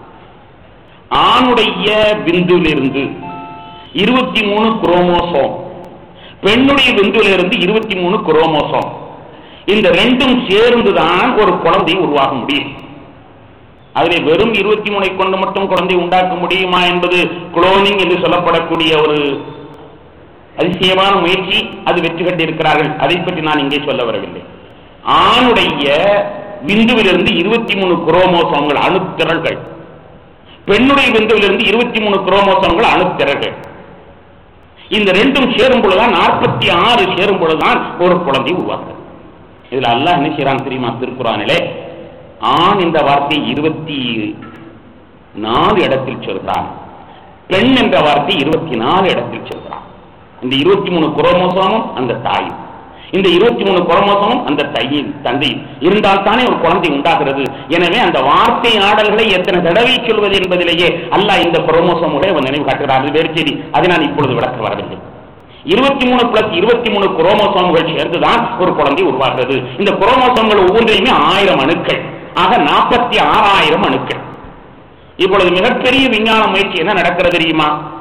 ஆணுடைய விந்துவிலிருந்து இருபத்தி மூணு குரோமோசோம் பெண்ணுடைய விந்துவிலிருந்து இருபத்தி மூணு குரோமோசோம் இந்த ரெண்டும் சேர்ந்துதான் ஒரு குழந்தை உருவாக முடியும் அதிலே வெறும் இருபத்தி மூணை கொண்டு மட்டும் குழந்தை உண்டாக்க முடியுமா என்பது குளோனிங் என்று சொல்லப்படக்கூடிய ஒரு அதிசயமான முயற்சி அது வெற்றி கண்டிருக்கிறார்கள் அதை பற்றி நான் இங்கே சொல்ல வரவில்லை ஆணுடைய விந்துவிலிருந்து இருபத்தி மூணு குரோமோசோம்கள் அணுத்திரள்கள் பெண்ணுடைய விந்துவிலிருந்து இருபத்தி மூணு குரோமோசோம்கள் அணுத்திரள்கள் இந்த ரெண்டும் சேரும் பொழுதுதான் நாற்பத்தி ஆறு சேரும் பொழுதுதான் ஒரு குழந்தை உருவாக்குது இதுல அல்லாஹ் என்ன செய்யறான் தெரியுமா திருக்குறானிலே ஆண் இந்த வார்த்தை இருபத்தி நாலு இடத்தில் சொல்கிறான் பெண் என்ற வார்த்தை இருபத்தி நாலு இடத்தில் சொல்கிறான் இந்த இருபத்தி மூணு குரோமோசோமும் அந்த தாயும் இந்த இருபத்தி மூணு குரோமோசோமும் அந்த தையின் தந்தையும் இருந்தால் தானே ஒரு குழந்தை உண்டாகிறது எனவே அந்த வார்த்தை ஆடல்களை எத்தனை தடவை சொல்வது என்பதிலேயே அல்லாஹ் இந்த குரோமோசோமுகளை அவன் நினைவு காட்டுகிறார் அது வேறு செய்தி அதை நான் இப்பொழுது விளக்க வரவில்லை இருபத்தி மூணு பிளஸ் இருபத்தி மூணு குரோமோசோம்கள் சேர்ந்துதான் ஒரு குழந்தை உருவாகிறது இந்த குரோமோசோம்கள் ஒவ்வொன்றையுமே ஆயிரம் அணுக்கள் ஆக நாற்பத்தி ஆறாயிரம் அணுக்கள் இப்பொழுது மிகப்பெரிய விஞ்ஞான முயற்சி என்ன நடக்கிறது தெரியுமா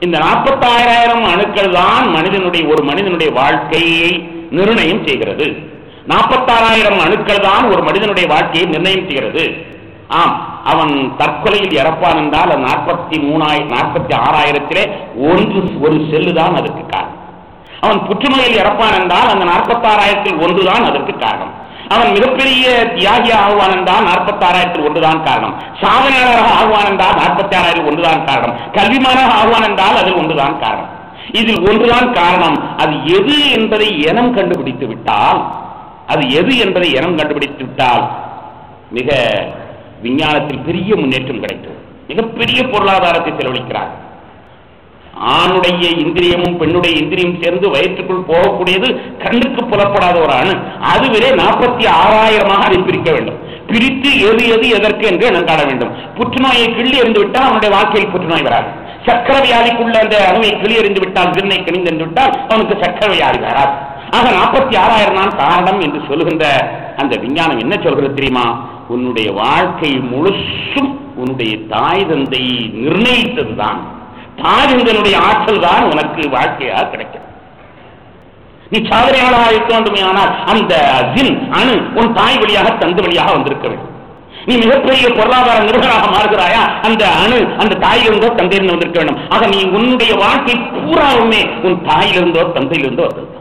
இந்த நாற்பத்தாயிரம் அணுக்கள் தான் மனிதனுடைய ஒரு மனிதனுடைய வாழ்க்கையை நிர்ணயம் செய்கிறது நாற்பத்தாறாயிரம் அணுக்கள் தான் ஒரு மனிதனுடைய வாழ்க்கையை நிர்ணயம் செய்கிறது ஆம் அவன் தற்கொலையில் இறப்பான் என்றால் அது நாற்பத்தி மூணாயிரம் நாற்பத்தி ஆறாயிரத்திலே ஒன்று ஒரு செல்லு தான் அதற்கு காரணம் அவன் புற்றுநோயில் இறப்பான் என்றால் அந்த நாற்பத்தாறாயிரத்தில் ஒன்றுதான் அதற்கு காரணம் அவன் மிகப்பெரிய தியாகி ஆகுவான் என்றால் நாற்பத்தாறாயிரத்தில் ஒன்றுதான் காரணம் சாதனையாளராக ஆகுவான் என்றால் நாற்பத்தி ஆறாயிரத்தில் ஒன்றுதான் காரணம் கல்விமானாக ஆகுவான் என்றால் அதில் ஒன்றுதான் காரணம் இதில் ஒன்றுதான் காரணம் அது எது என்பதை இனம் கண்டுபிடித்து விட்டால் அது எது என்பதை இனம் கண்டுபிடித்து விட்டால் மிக விஞ்ஞானத்தில் பெரிய முன்னேற்றம் கிடைத்தது மிகப்பெரிய பொருளாதாரத்தை செலவழிக்கிறார் ஆணுடைய இந்திரியமும் பெண்ணுடைய இந்திரியம் சேர்ந்து வயிற்றுக்குள் போகக்கூடியது கண்ணுக்கு புலப்படாத ஒரு அணு அதுவரை நாற்பத்தி ஆறாயிரமாக அதை பிரிக்க வேண்டும் பிரித்து எது எது எதற்கு என்று எண்ணம் காண வேண்டும் புற்றுநோயை கிள்ளி எறிந்து விட்டால் அவனுடைய வாழ்க்கையில் புற்றுநோய் வராது சக்கர வியாதிக்குள்ள அந்த அணுவை கிளி எறிந்து விட்டால் விண்ணை கிணிந்து விட்டால் அவனுக்கு சக்கர வியாதி வராது ஆக நாற்பத்தி ஆறாயிரம் தான் காரணம் என்று சொல்லுகின்ற அந்த விஞ்ஞானம் என்ன சொல்கிறது தெரியுமா உன்னுடைய வாழ்க்கை முழுசும் உன்னுடைய தாய் தந்தை நிர்ணயித்ததுதான் தாய் தந்தனுடைய ஆற்றல் தான் உனக்கு வாழ்க்கையாக கிடைக்கும் நீ சாதனையாளராக இருக்க வேண்டுமே ஆனால் அந்த ஜின் அணு உன் தாய் வழியாக தந்து வழியாக வந்திருக்க வேண்டும் நீ மிகப்பெரிய பொருளாதார நிறுவனாக மாறுகிறாயா அந்த அணு அந்த தாயிலிருந்தோ தந்தையிலிருந்து வந்திருக்க வேண்டும் ஆக நீ உன்னுடைய வாழ்க்கை பூராவுமே உன் தாயிலிருந்தோ தந்தையிலிருந்தோ வந்திருக்க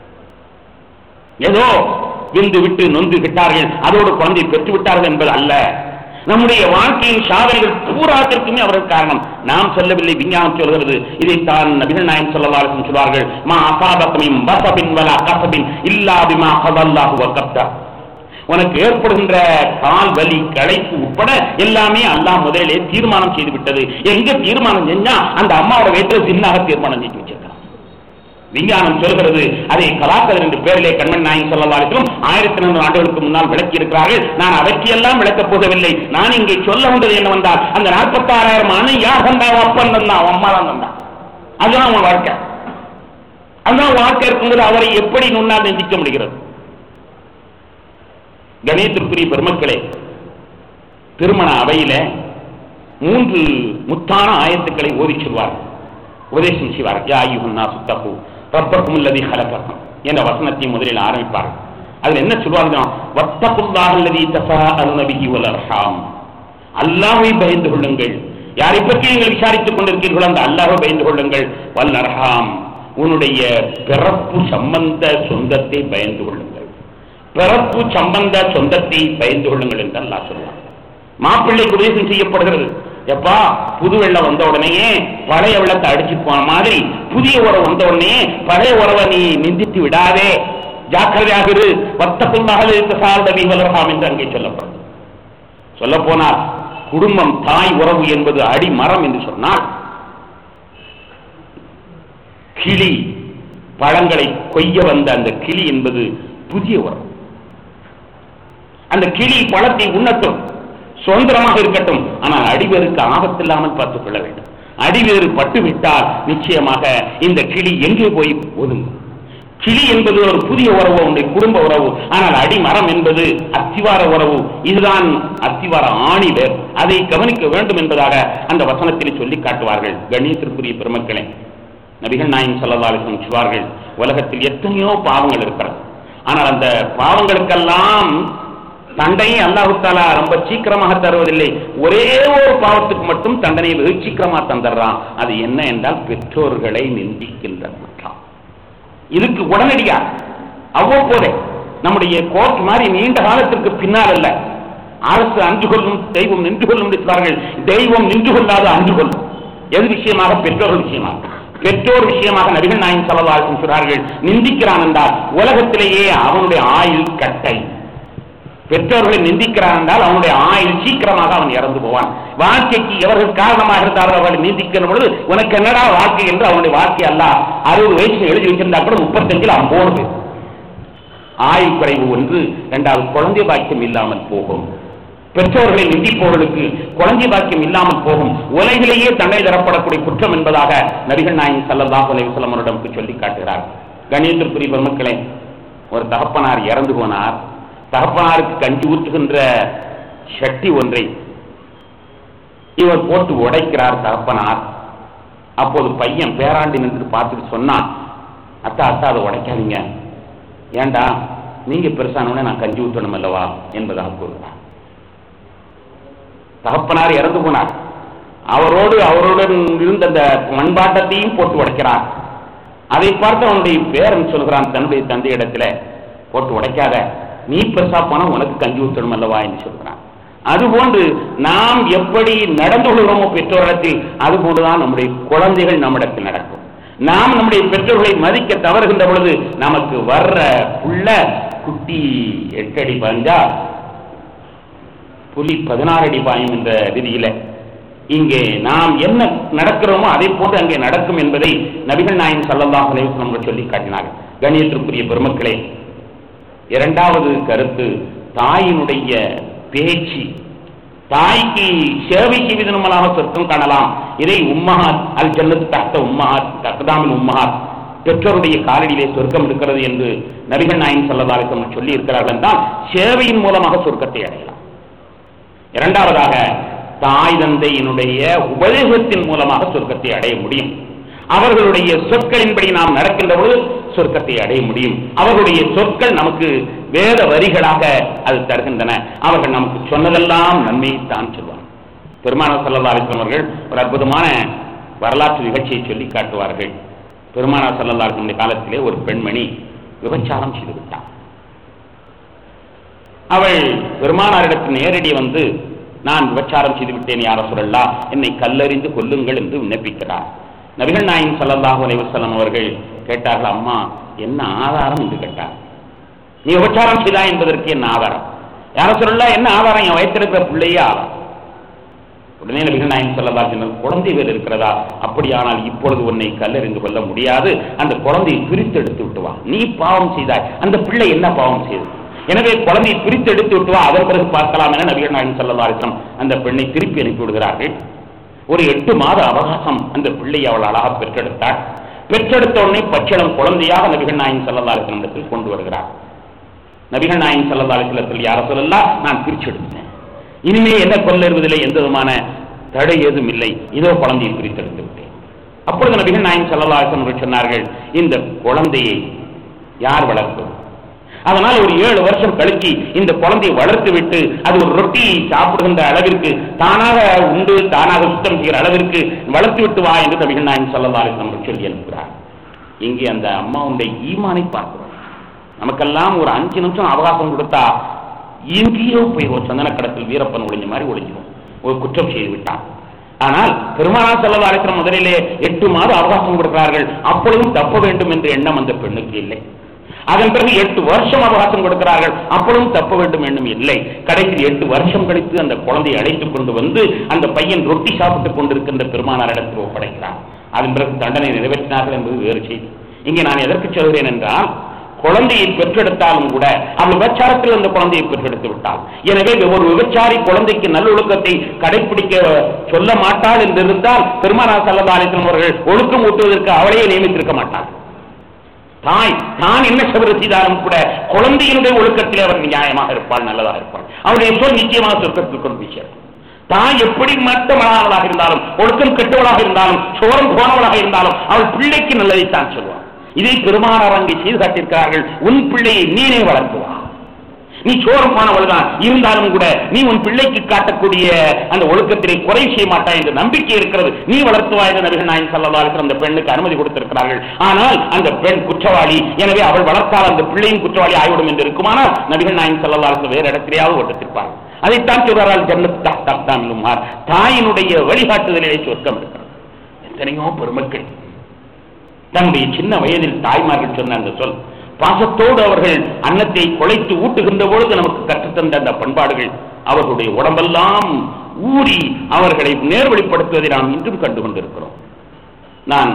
ஏதோ விந்து விட்டு நொந்து விட்டார்கள் அதோடு குழந்தை பெற்று விட்டார்கள் என்பது அல்ல நம்முடைய வாழ்க்கையின் சாதனைகள் பூராத்திற்குமே அவர்கள் காரணம் நாம் சொல்லவில்லை விஞ்ஞானம் சொல்கிறது இதைத்தான் நபிகள் நாயம் சொல்லவாலும் சொல்வார்கள் மா அசாபகமின் பசபின் வலா கசபின் இல்லா பிமா கதல்லாஹு வகப்தா உனக்கு ஏற்படுகின்ற கால் வலி களைப்பு உட்பட எல்லாமே அல்லாஹ் முதலிலே தீர்மானம் செய்து விட்டது எங்க தீர்மானம் செஞ்சா அந்த அம்மாவோட வயிற்றுல சின்னாக தீர்மானம் செஞ்சு வச்சிருக்கான் விஞ்ஞானம் சொல்கிறது அதை கலாக்கதர் என்று பேரிலே கண்மன் நாயன் சொல்லவாலும் ஆயிரத்தி நானூறு ஆண்டுகளுக்கு முன்னால் விளக்கி இருக்கிறார்கள் நான் அவற்றையெல்லாம் விளக்கப் போகவில்லை நான் இங்கே சொல்ல வந்தது என்னவென்றால் அந்த நாற்பத்தாறாயிரம் அணு யார் தந்தா அப்பன் தந்தா அவன் அம்மா தான் தந்தா அதுதான் அவன் வாழ்க்கை அதுதான் வாழ்க்கை இருக்குங்கிறது அவரை எப்படி நுண்ணால் நெஞ்சிக்க முடிகிறது கணேத்திற்குரிய பெருமக்களே திருமண அவையில மூன்று முத்தான ஆயத்துக்களை ஓதி சொல்வார் உபதேசம் செய்வார் யா ஐயுஹன்னா சுத்தகு ரப்பக்கும் அல்லதி ஹலகக்கும் என்ற வசனத்தை முதலில் ஆரம்பிப்பார் அதுல என்ன சொல்வாங்க வத்தகுல்லாஹ் அல்லதி தஸாஅலுன பிஹி வல் அர்ஹாம் அல்லாஹ்வை பயந்து கொள்ளுங்கள் யாரை பற்றி நீங்கள் விசாரித்துக் கொண்டிருக்கிறீர்களோ அந்த அல்லாஹ்வை பயந்து கொள்ளுங்கள் வல் அர்ஹாம் உன்னுடைய பிறப்பு சம்பந்த சொந்தத்தை பயந்து கொள்ளுங்கள் பிறப்பு சம்பந்த சொந்தத்தை பயந்து கொள்ளுங்கள் என்று அல்லாஹ் சொல்வார் மாப்பிள்ளைக்கு உபதேசம் செய்யப்படுகிறது எப்பா புது வெள்ளம் வந்த உடனேயே பழைய வெள்ளத்தை அடிச்சு போன மாதிரி புதிய உறவு வந்த உடனே பழைய உறவை நீ நிந்தித்து விடாதே ஜாக்கிரதையாக இரு வத்தக்குள் மகள் இருக்க சார்ந்தவி வளரலாம் என்று அங்கே சொல்லப்படும் சொல்ல போனால் குடும்பம் தாய் உறவு என்பது அடிமரம் என்று சொன்னால் கிளி பழங்களை கொய்ய வந்த அந்த கிளி என்பது புதிய உறவு அந்த கிளி பழத்தை உண்ணட்டும் சுதந்திரமாக இருக்கட்டும் ஆனால் அடிவேருக்கு ஆபத்தில்லாமல் பார்த்துக் கொள்ள வேண்டும் அடிவேறு பட்டுவிட்டால் நிச்சயமாக இந்த கிளி எங்கே போய் ஒதுங்கும் கிளி என்பது ஒரு புதிய உறவு உடைய குடும்ப உறவு ஆனால் அடிமரம் என்பது அத்திவார உறவு இதுதான் அத்திவார ஆணி வேர் அதை கவனிக்க வேண்டும் என்பதாக அந்த வசனத்தில் சொல்லி காட்டுவார்கள் கணியத்திற்குரிய பெருமக்களே நபிகள் நாயம் சொல்லவாலும் சொல்வார்கள் உலகத்தில் எத்தனையோ பாவங்கள் இருக்கிறது ஆனால் அந்த பாவங்களுக்கெல்லாம் தண்டனை அல்லாஹு தாலா ரொம்ப சீக்கிரமாக தருவதில்லை ஒரே ஒரு பாவத்துக்கு மட்டும் தண்டனை வெகு சீக்கிரமா தந்துடுறான் அது என்ன என்றால் பெற்றோர்களை நிந்திக்கின்ற குற்றம் இதுக்கு உடனடியா அவ்வப்போதே நம்முடைய கோர்ட் மாதிரி நீண்ட காலத்திற்கு பின்னால் அல்ல அரசு அன்று கொள்ளும் தெய்வம் நின்று கொள்ளும் இருக்கிறார்கள் தெய்வம் நின்று கொள்ளாத அன்று கொள்ளும் எது விஷயமாக பெற்றோர்கள் விஷயமாக பெற்றோர் விஷயமாக நபிகள் நாயன் சொல்லவாழ்க்கும் சொல்றார்கள் நிந்திக்கிறான் என்றால் உலகத்திலேயே அவனுடைய ஆயுள் கட்டை பெற்றோர்களை நிந்திக்கிறான் என்றால் அவனுடைய ஆயுள் சீக்கிரமாக அவன் இறந்து போவான் வாழ்க்கைக்கு எவர்கள் காரணமாக இருந்தார்கள் அவர்களை நிந்திக்கிற பொழுது உனக்கு என்னடா வாழ்க்கை என்று அவனுடைய வாழ்க்கை அல்ல அறுபது வயசுல எழுதி வச்சிருந்தா கூட முப்பத்தஞ்சில் அவன் போனது ஆயுள் குறைவு ஒன்று இரண்டாவது குழந்தை பாக்கியம் இல்லாமல் போகும் பெற்றோர்களை நிந்திப்பவர்களுக்கு குழந்தை பாக்கியம் இல்லாமல் போகும் உலகிலேயே தண்டனை தரப்படக்கூடிய குற்றம் என்பதாக நபிகள் நாயகம் சல்லல்லாஹு அலைஹி வஸல்லம் அவரிடம் சொல்லி காட்டுகிறார் கணேந்திரபுரி பெருமக்களே ஒரு தகப்பனார் இறந்து போனார் தகப்பனாருக்கு கஞ்சி ஊற்றுகின்ற சட்டி ஒன்றை இவர் போட்டு உடைக்கிறார் தகப்பனார் அப்போது பையன் பேராண்டி நின்று பார்த்துட்டு சொன்னான் அத்தா அத்தா அதை உடைக்காதீங்க ஏண்டா நீங்க பெருசானவனே நான் கஞ்சி ஊற்றணும் அல்லவா என்பதாக கூறுகிறார் தகப்பனார் இறந்து போனார் அவரோடு அவருடன் இருந்த அந்த மண்பாட்டத்தையும் போட்டு உடைக்கிறார் அதை பார்த்து அவனுடைய பேரன் சொல்கிறான் தன்னுடைய தந்தையிடத்துல போட்டு உடைக்காத நீ பெருசா போனா உனக்கு கஞ்சி ஊற்றணும் அல்லவா என்று சொல்கிறான் அதுபோன்று நாம் எப்படி நடந்து கொள்கிறோமோ பெற்றோரிடத்தில் அதுபோன்றுதான் நம்முடைய குழந்தைகள் நம்மிடத்தில் நடக்கும் நாம் நம்முடைய பெற்றோர்களை மதிக்க தவறுகின்ற பொழுது நமக்கு வர்ற புள்ள குட்டி எட்டடி பாஞ்சா புலி பதினாறு அடி பாயும் என்ற ரீதியில இங்கே நாம் என்ன நடக்கிறோமோ அதை போன்று அங்கே நடக்கும் என்பதை நபிகள் நாயன் சல்லல்லாஹு அலைஹி வஸல்லம் சொல்லி காட்டினார்கள் கணியத்திற்குரிய பெருமக்களே இரண்டாவது கருத்து தாயினுடைய பேச்சு தாய்க்கு சேவை செய்வதன் மூலமாக சொர்க்கம் காணலாம் இதை உம்மஹாத் அல் ஜன்னத் தஹ்த உம்மஹாத் தக்தாமின் உம்மஹாத் பெற்றோருடைய காலடியிலே சொர்க்கம் இருக்கிறது என்று நபிகள் நாயன் சல்லதாலிசம் சொல்லி இருக்கிறார்கள் என்றால் சேவையின் மூலமாக சொர்க்கத்தை அடையலாம் இரண்டாவதாக தாய் தந்தையினுடைய உபதேசத்தின் மூலமாக சொர்க்கத்தை அடைய முடியும் அவர்களுடைய சொற்களின்படி நாம் நடக்கின்ற பொழுது சொர்க்கத்தை அடைய முடியும் அவர்களுடைய சொற்கள் நமக்கு வேத வரிகளாக அது தருகின்றன அவர்கள் நமக்கு சொன்னதெல்லாம் நன்மையைத்தான் சொல்வார் பெருமான சல்லா அலிஸ்லாம் அவர்கள் ஒரு அற்புதமான வரலாற்று நிகழ்ச்சியை சொல்லி காட்டுவார்கள் பெருமானா சல்லா அலிஸ்லமுடைய காலத்திலே ஒரு பெண்மணி விபச்சாரம் செய்து விட்டார் அவள் பெருமானாரிடத்தில் நேரடி வந்து நான் விபச்சாரம் செய்து விட்டேன் யார சொல்லலா என்னை கல்லறிந்து கொல்லுங்கள் என்று விண்ணப்பிக்கிறார் நபிகள் நாயின் சல்லல்லாஹு அலைஹி வஸல்லம் அவர்கள் கேட்டார்கள் அம்மா என்ன ஆதாரம் என்று கேட்டார் நீ விபச்சாரம் செய்தா என்பதற்கு என்ன ஆதாரம் யார சொல்லலாம் என்ன ஆதாரம் என் வயிற்றிருக்கிற பிள்ளையே ஆதாரம் உடனே நபிகள் நாயன் சொல்லலா சொன்னார் குழந்தை வேறு இருக்கிறதா அப்படியானால் இப்பொழுது உன்னை கல்லறிந்து கொள்ள முடியாது அந்த குழந்தையை பிரித்து எடுத்து விட்டு வா நீ பாவம் செய்தாய் அந்த பிள்ளை என்ன பாவம் செய்தது எனவே குழந்தையை பிரித்து எடுத்து விட்டு வா அதன் பிறகு பார்க்கலாம் என நபிகள் நாயன் சொல்லலா அந்த பெண்ணை திருப்பி அனுப்பி விடுகிறார்கள் ஒரு எட்டு மாத அவகாசம் அந்த பிள்ளையை அவள் அழகாக பெற்றெடுத்தாள் பெற்றெடுத்த உடனே பச்சிளம் குழந்தையாக நபிகள் நாயன் சல்லா இடத்தில் கொண்டு வருகிறார் நபிகள் நாயன் சல்லா அலிஸ்லத்தில் யார சொல்லலாம் நான் பிரிச்சு எடுத்தேன் இனிமே என்ன கொல்லறுவதில்லை எந்த விதமான தடை ஏதும் இல்லை இதோ குழந்தையை பிரித்தெடுத்து விட்டேன் அப்பொழுது நபிகள் நாயன் சல்லா அலிஸ்லம் சொன்னார்கள் இந்த குழந்தையை யார் வளர்ப்பது அதனால் ஒரு ஏழு வருஷம் கழிச்சு இந்த குழந்தையை வளர்த்து விட்டு அது ஒரு ரொட்டியை சாப்பிடுகின்ற அளவிற்கு தானாக உண்டு தானாக சுத்தம் செய்கிற அளவிற்கு வளர்த்து விட்டு வா என்று நபிகள் நாயன் சல்லா அலிஸ்லம் சொல்லி அனுப்புகிறார் இங்கே அந்த அம்மாவுடைய ஈமானை பார்க்கிறோம் நமக்கெல்லாம் ஒரு அஞ்சு நிமிஷம் அவகாசம் கொடுத்தா எங்கேயோ போய் ஒரு சந்தன கடத்தில் வீரப்பன் ஒளிஞ்ச மாதிரி ஒளிஞ்சிடும் ஒரு குற்றம் செய்து விட்டான் ஆனால் பெருமானா செல்லவா இருக்கிற முதலிலே எட்டு மாதம் அவகாசம் கொடுக்கிறார்கள் அப்பொழுதும் தப்ப வேண்டும் என்ற எண்ணம் அந்த பெண்ணுக்கு இல்லை அதன் பிறகு எட்டு வருஷம் அவகாசம் கொடுக்கிறார்கள் அப்பொழுதும் தப்ப வேண்டும் என்னும் இல்லை கடைசி எட்டு வருஷம் கழித்து அந்த குழந்தையை அழைத்துக் கொண்டு வந்து அந்த பையன் ரொட்டி சாப்பிட்டுக் கொண்டிருக்கின்ற பெருமானார் இடத்தில் ஒப்படைக்கிறார் அதன் பிறகு தண்டனை நிறைவேற்றினார்கள் என்பது வேறு செய்தி இங்கே நான் எதற்கு சொல்கிறேன் என்றால் குழந்தையை பெற்றெடுத்தாலும் கூட அவள் விபச்சாரத்தில் அந்த குழந்தையை பெற்றெடுத்து விட்டாள் எனவே ஒரு விபச்சாரி குழந்தைக்கு நல்லொழுக்கத்தை கடைபிடிக்க சொல்ல மாட்டாள் என்று இருந்தால் பெருமானா சல்லா அலிஸ்லாம் அவர்கள் ஒழுக்கம் ஊட்டுவதற்கு அவளையே நியமித்திருக்க மாட்டாள் தாய் தான் என்ன சபரி செய்தாலும் கூட குழந்தையினுடைய ஒழுக்கத்திலே அவர் நியாயமாக இருப்பாள் நல்லதாக இருப்பாள் அவருடைய சொல் நிச்சயமாக சொர்க்கத்தில் கொண்டு போய் சேர்க்கும் தாய் எப்படி மட்டமானவளாக இருந்தாலும் ஒழுக்கம் கெட்டவளாக இருந்தாலும் சோரம் போனவளாக இருந்தாலும் அவள் பிள்ளைக்கு நல்லதைத்தான் சொல்வாள் இதை பெருமானார் அங்கே செய்து காட்டியிருக்கிறார்கள் உன் பிள்ளையை நீனே வளர்த்துவா நீ சோரம் போனவள் தான் இருந்தாலும் கூட நீ உன் பிள்ளைக்கு காட்டக்கூடிய அந்த ஒழுக்கத்திலே குறை செய்ய மாட்டாய் என்ற நம்பிக்கை இருக்கிறது நீ வளர்த்துவா என்று நபிகள் நாயன் சல்லல்லாஹு அந்த பெண்ணுக்கு அனுமதி கொடுத்திருக்கிறார்கள் ஆனால் அந்த பெண் குற்றவாளி எனவே அவள் வளர்த்தால் அந்த பிள்ளையும் குற்றவாளி ஆய்விடும் என்று இருக்குமானால் நபிகள் நாயன் சல்லல்லாஹு வேறு இடத்திலேயாவது ஓட்டத்திருப்பார்கள் அதைத்தான் சொல்றார்கள் ஜன்னத் தஹ்தாமிலும் தாயினுடைய வழிகாட்டுதலிலே சொர்க்கம் இருக்கிறது எத்தனையோ பெருமக்கள் தன்னுடைய சின்ன வயதில் தாய்மார்கள் சொன்ன அந்த சொல் பாசத்தோடு அவர்கள் அன்னத்தை குலைத்து ஊட்டுகின்ற பொழுது நமக்கு கற்றுத்தந்த அந்த பண்பாடுகள் அவர்களுடைய உடம்பெல்லாம் ஊறி அவர்களை நேர்வழிப்படுத்துவதை நாம் இன்றும் கண்டு கொண்டிருக்கிறோம் நான்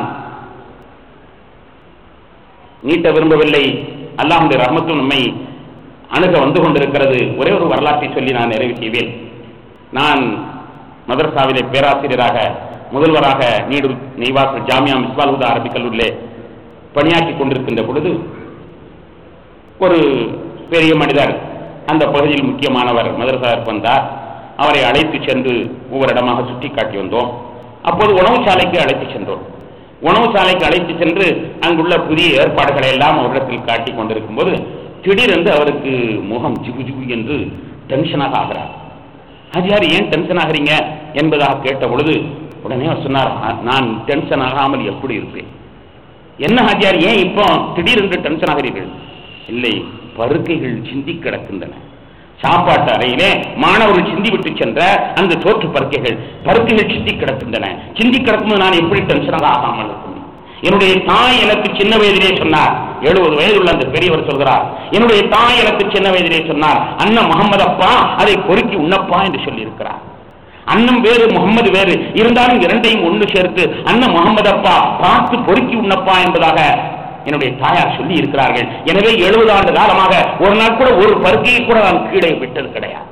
நீட்ட விரும்பவில்லை அல்லாஹுடைய ரஹமத்தும் நம்மை அணுக வந்து கொண்டிருக்கிறது ஒரே ஒரு வரலாற்றை சொல்லி நான் நிறைவு செய்வேன் நான் மதரசாவிலே பேராசிரியராக முதல்வராக நீடு நெய்வாசல் ஜாமியா மிஸ்வால்ஹுதா அரபிக் கல்லூரிலே பணியாற்றி கொண்டிருக்கின்ற பொழுது ஒரு பெரிய மனிதர் அந்த பகுதியில் முக்கியமானவர் மதரசாவிற்கு வந்தார் அவரை அழைத்து சென்று ஒவ்வொரு இடமாக சுட்டி காட்டி வந்தோம் அப்போது உணவு சாலைக்கு அழைத்து சென்றோம் உணவு சாலைக்கு அழைத்து சென்று அங்குள்ள புதிய ஏற்பாடுகளை எல்லாம் அவரிடத்தில் காட்டிக் கொண்டிருக்கும் போது திடீரென்று அவருக்கு முகம் ஜிகு ஜிகு என்று டென்ஷனாக ஆகிறார் ஹாஜியார் ஏன் டென்ஷன் ஆகிறீங்க என்பதாக கேட்ட பொழுது உடனே அவர் சொன்னார் "ஆ- நான் டென்ஷன் ஆகாமல் எப்படி இருப்பேன் என்ன ஹாஜியார் ஏன் இப்போ திடீரென்று டென்ஷன் ஆகிறீர்கள் இல்லை பருக்கைகள் சிந்தி கிடக்கின்றன சாப்பாட்டு அறையிலே மாணவர்கள் சிந்தி விட்டு சென்ற அந்த சோற்று பருக்கைகள் பருக்கைகள் சிந்தி கிடக்கின்றன சிந்தி கிடக்கும்போது நான் எப்படி டென்ஷனாக ஆகாமல் இருக்க முடியும் என்னுடைய தாய் எனக்கு சின்ன வயதிலே சொன்னார் எழுபது வயதுள்ள அந்த பெரியவர் சொல்கிறார் என்னுடைய தாய் எனக்கு சின்ன வயதிலே சொன்னார் அண்ணன் முகமது அப்பா அதை பொறுக்கி உண்ணப்பா என்று சொல்லியிருக்கிறார் அண்ணன் வேறு முகம்மது வேறு இருந்தாலும் இரண்டையும் ஒன்று சேர்த்து அண்ணன் முகமது அப்பா பார்த்து பொறுக்கி உண்ணப்பா என்பதாக என்னுடைய தாயார் சொல்லி இருக்கிறார்கள் எனவே எழுபது ஆண்டு காலமாக ஒரு நாள் கூட ஒரு பருக்கையை கூட நான் கீழே விட்டது கிடையாது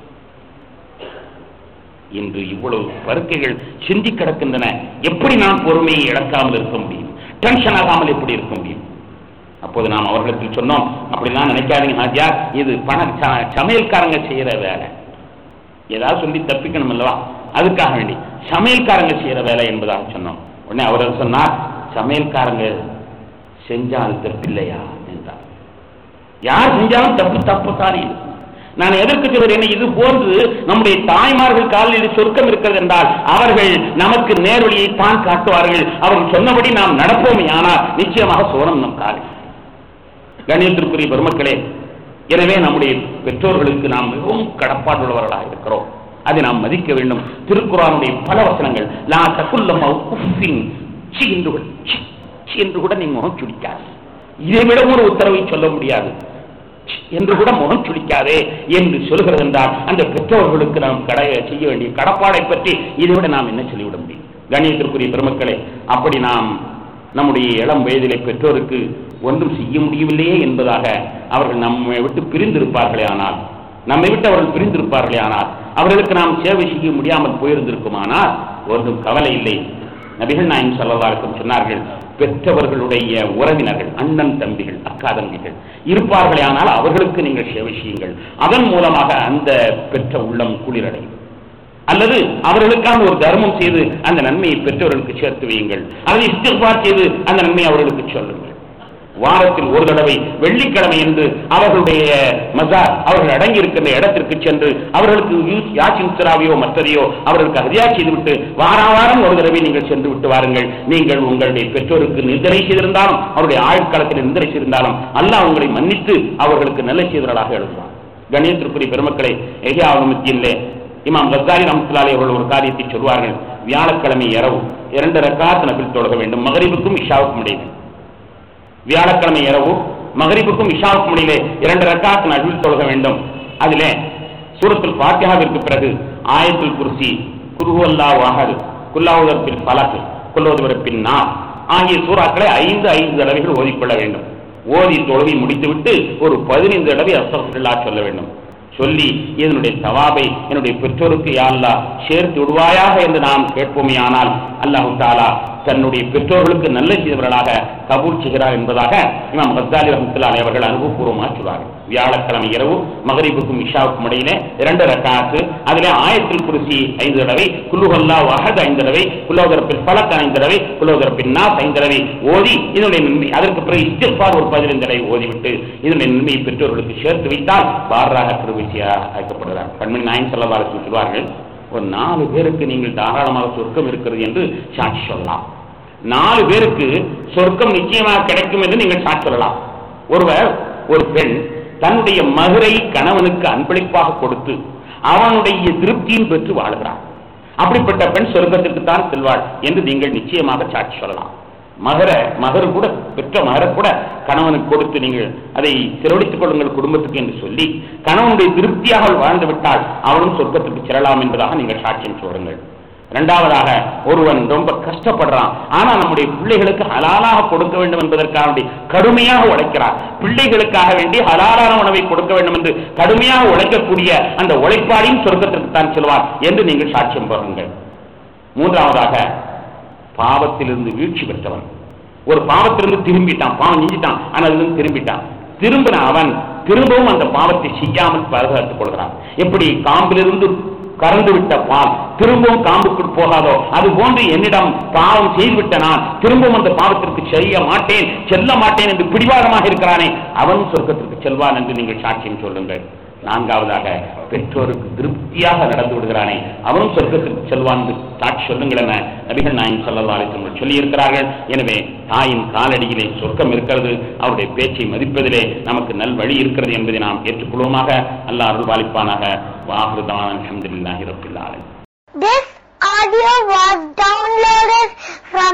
இன்று இவ்வளவு பருக்கைகள் சிந்தி கிடக்கின்றன எப்படி நான் பொறுமையை இழக்காமல் இருக்க முடியும் டென்ஷன் ஆகாமல் எப்படி இருக்க முடியும் அப்போது நாம் அவர்களுக்கு சொன்னோம் அப்படிலாம் நினைக்காதீங்க ஹாஜியா இது பண ச- சமையல்காரங்க செய்யற வேலை ஏதாவது சொல்லி தப்பிக்கணும் அல்லவா அதுக்காக வேண்டி சமையல்காரங்க செய்யற வேலை என்பதாக சொன்னோம் உடனே அவர் சொன்னார் சமையல்காரங்க செஞ்சால் தப்பில்லையா என்றார் யார் செஞ்சாலும் தப்பு தப்பு தானே நான் எதற்கு சொல்கிறேன் இது போன்று நம்முடைய தாய்மார்கள் காலில் இது சொர்க்கம் இருக்கிறது என்றால் அவர்கள் நமக்கு நேர்வழியை தான் காட்டுவார்கள் அவர்கள் சொன்னபடி நாம் நடப்போமே ஆனால் நிச்சயமாக சோனம் நம் காலில் கணியத்திற்குரிய பெருமக்களே எனவே நம்முடைய பெற்றோர்களுக்கு நாம் மிகவும் கடப்பாடுள்ளவர்களாக இருக்கிறோம் அதை நாம் மதிக்க வேண்டும் திருக்குறானுடைய பல வசனங்கள் லா தகுல்லம உஃபின் சி என்று கூட சி, சி என்று கூட நீ முகம் சுடிக்காது இதை விட ஒரு உத்தரவை சொல்ல முடியாது சி என்று கூட முகம் சுளிக்காதே என்று சொல்கிறது என்றால் அந்த பெற்றோர்களுக்கு நாம் கடை செய்ய வேண்டிய கடப்பாடை பற்றி இதை விட நாம் என்ன சொல்லிவிட முடியும் கணியத்திற்குரிய பெருமக்களே அப்படி நாம் நம்முடைய இளம் வயதிலே பெற்றோருக்கு ஒன்றும் செய்ய முடியவில்லையே என்பதாக அவர்கள் நம்மை விட்டு பிரிந்திருப்பார்களே ஆனால் நம்மை விட்டு அவர்கள் பிரிந்திருப்பார்களே ஆனால் அவர்களுக்கு நாம் சேவை செய்ய முடியாமல் போயிருந்திருக்குமானால் ஒன்றும் கவலை இல்லை நபிகள் நாயம் சல்லல்லாருக்கும் சொன்னார்கள் பெற்றவர்களுடைய உறவினர்கள் அண்ணன் தம்பிகள் அக்கா தம்பிகள் இருப்பார்களே ஆனால் அவர்களுக்கு நீங்கள் சேவை செய்யுங்கள் அதன் மூலமாக அந்த பெற்ற உள்ளம் குளிரடையும் அல்லது அவர்களுக்கான ஒரு தர்மம் செய்து அந்த நன்மையை பெற்றவர்களுக்கு சேர்த்து வையுங்கள் அல்லது இஸ்திஃபார் செய்து அந்த நன்மையை அவர்களுக்கு சொல்லுங்கள் வாரத்தில் ஒரு தடவை வெள்ளிக்கிழமை என்று அவர்களுடைய மசார் அவர்கள் அடங்கி இருக்கின்ற இடத்திற்கு சென்று அவர்களுக்கு யூ- யாச்சின் சிராவையோ மற்றதையோ அவர்களுக்கு ஹரியா செய்துவிட்டு வார வாரம் ஒரு தடவை நீங்கள் சென்று விட்டு வாருங்கள் நீங்கள் உங்களுடைய பெற்றோருக்கு நிந்தனை செய்திருந்தாலும் அவருடைய ஆயுட்காலத்தில் நிந்தனை செய்திருந்தாலும் அல்லாஹ் உங்களை மன்னித்து அவர்களுக்கு நல்ல செய்தவர்களாக எழுதுவார் கணியத்திற்குரிய பெருமக்களை எஹியாவுமத்தியிலே இமாம் கசாரி ரஹமத்துல்லாஹி அவர்கள் ஒரு காரியத்தை சொல்வார்கள் வியாழக்கிழமை இரவு இரண்டு ரக்காத் நபில் தொழுக வேண்டும் மகரிபுக்கும் இஷாவுக்கும் இடையே வியாழக்கிழமை இரவு மகரிபுக்கும் இஷாவுக்கும் இடையிலே இரண்டு ரக்காத் நடுவில் தொழுக வேண்டும் அதிலே சூரத்துல் ஃபாத்திஹாவிற்கு பிறகு ஆயத்துல் குர்சி குருவல்லா வாஹது குல்லாவுதற்பில் பலகு குல்லோதுவரப்பின் நார் ஆகிய சூறாக்களை ஐந்து ஐந்து தடவைகள் ஓதிக்கொள்ள வேண்டும் ஓதி தொழுகை முடித்துவிட்டு ஒரு பதினைந்து தடவை அஸ்தஃபிருல்லா சொல்ல வேண்டும் சொல்லி இதனுடைய தவாபை என்னுடைய பெற்றோருக்கு யா அல்லாஹ் சேர்த்து விடுவாயாக என்று நாம் கேட்போமே ஆனால் அல்லாஹு தாலா தன்னுடைய பெற்றோர்களுக்கு நல்ல செய்தவர்களாக கபூல் செய்கிறார் என்பதாக இமாம் கத்தாலி ரஹமத்துல்லாஹி அவர்கள் அனுபவபூர்வமாக சொல்வார்கள் வியாழக்கிழமை இரவு மகரிபுக்கும் இஷாவுக்கும் இடையிலே இரண்டு ரக்காத்து அதிலே ஆயத்தில் குருசி ஐந்து தடவை குல்லுஹல்லா வஹத் ஐந்து தடவை குல்லோதரப்பில் பலக் ஐந்து தடவை குல்லோதரப்பின் நாஸ் ஐந்து தடவை ஓதி இதனுடைய நன்மை அதற்கு பிறகு இஸ்திஃபார் ஒரு பதினைந்து தடவை ஓதிவிட்டு இதனுடைய நன்மையை பெற்றோர்களுக்கு சேர்த்து வைத்தால் பாராக திருவிசியா அழைக்கப்படுகிறார் கண்மணி நாயன் செல்லவாரத்தில் சொல்வார்கள் ஒரு நாலு பேருக்கு நீங்கள் தாராளமாக சொர்க்கம் இருக்கிறது என்று சாட்சி சொல்லலாம் நாலு பேருக்கு சொர்க்கம் நிச்சயமாக கிடைக்கும் என்று நீங்கள் சாட்சி சொல்லலாம் ஒருவர் ஒரு பெண் தன்னுடைய மகரை கணவனுக்கு அன்பளிப்பாக கொடுத்து அவனுடைய திருப்தியும் பெற்று வாழ்கிறார் அப்படிப்பட்ட பெண் சொர்க்கத்திற்கு தான் செல்வாள் என்று நீங்கள் நிச்சயமாக சாட்சி சொல்லலாம் மகர மகர் கூட பெற்ற மகரை கூட கணவனுக்கு கொடுத்து நீங்கள் அதை செலவழித்துக் கொள்ளுங்கள் குடும்பத்துக்கு என்று சொல்லி கணவனுடைய திருப்தியாக அவள் வாழ்ந்து விட்டால் அவனும் சொர்க்கத்துக்கு செல்லலாம் என்பதாக நீங்கள் சாட்சியம் சொல்லுங்கள் இரண்டாவதாக ஒருவன் ரொம்ப கஷ்டப்படுறான் ஆனா நம்முடைய பிள்ளைகளுக்கு ஹலாலாக கொடுக்க வேண்டும் என்பதற்காக வேண்டி கடுமையாக உழைக்கிறார் பிள்ளைகளுக்காக வேண்டி ஹலாலான உணவை கொடுக்க வேண்டும் என்று கடுமையாக உழைக்கக்கூடிய அந்த உழைப்பாளியும் சொர்க்கத்திற்கு தான் செல்வார் என்று நீங்கள் சாட்சியம் பெறுங்கள் மூன்றாவதாக பாவத்திலிருந்து வீழ்ச்சி பெற்றவன் ஒரு பாவத்திலிருந்து திரும்பிட்டான் பாவம் செஞ்சிட்டான் ஆனால் அதிலிருந்து திரும்பிட்டான் திரும்பின அவன் திரும்பவும் அந்த பாவத்தை செய்யாமல் பாதுகாத்துக் கொள்கிறான் எப்படி காம்பிலிருந்து கறந்து விட்ட பால் திரும்பவும் காம்புக்குள் போகாதோ அது போன்று என்னிடம் பாவம் செய்துவிட்ட நான் திரும்பவும் அந்த பாவத்திற்கு செய்ய மாட்டேன் செல்ல மாட்டேன் என்று பிடிவாதமாக இருக்கிறானே அவன் சொர்க்கத்திற்கு செல்வான் என்று நீங்கள் சாட்சியம் சொல்லுங்கள் நான்காவதாக பெற்றோருக்கு திருப்தியாக நடந்து விடுகிறானே அவனும் சொர்க்கத்திற்கு செல்வான் என்று சாட்சி சொல்லுங்கள் என நபிகள் நாயின் சொல்லல்லா சொல்லி இருக்கிறார்கள் எனவே தாயின் காலடியிலே சொர்க்கம் இருக்கிறது அவருடைய பேச்சை மதிப்பதிலே நமக்கு நல் வழி இருக்கிறது என்பதை நாம் ஏற்றுக்கொள்வோமாக அல்லாஹ் அருள்பாலிப்பானாக வாஹிருதான் அல்ஹம்துலில்லாஹி ரப்பில் ஆலமீன் This audio was downloaded from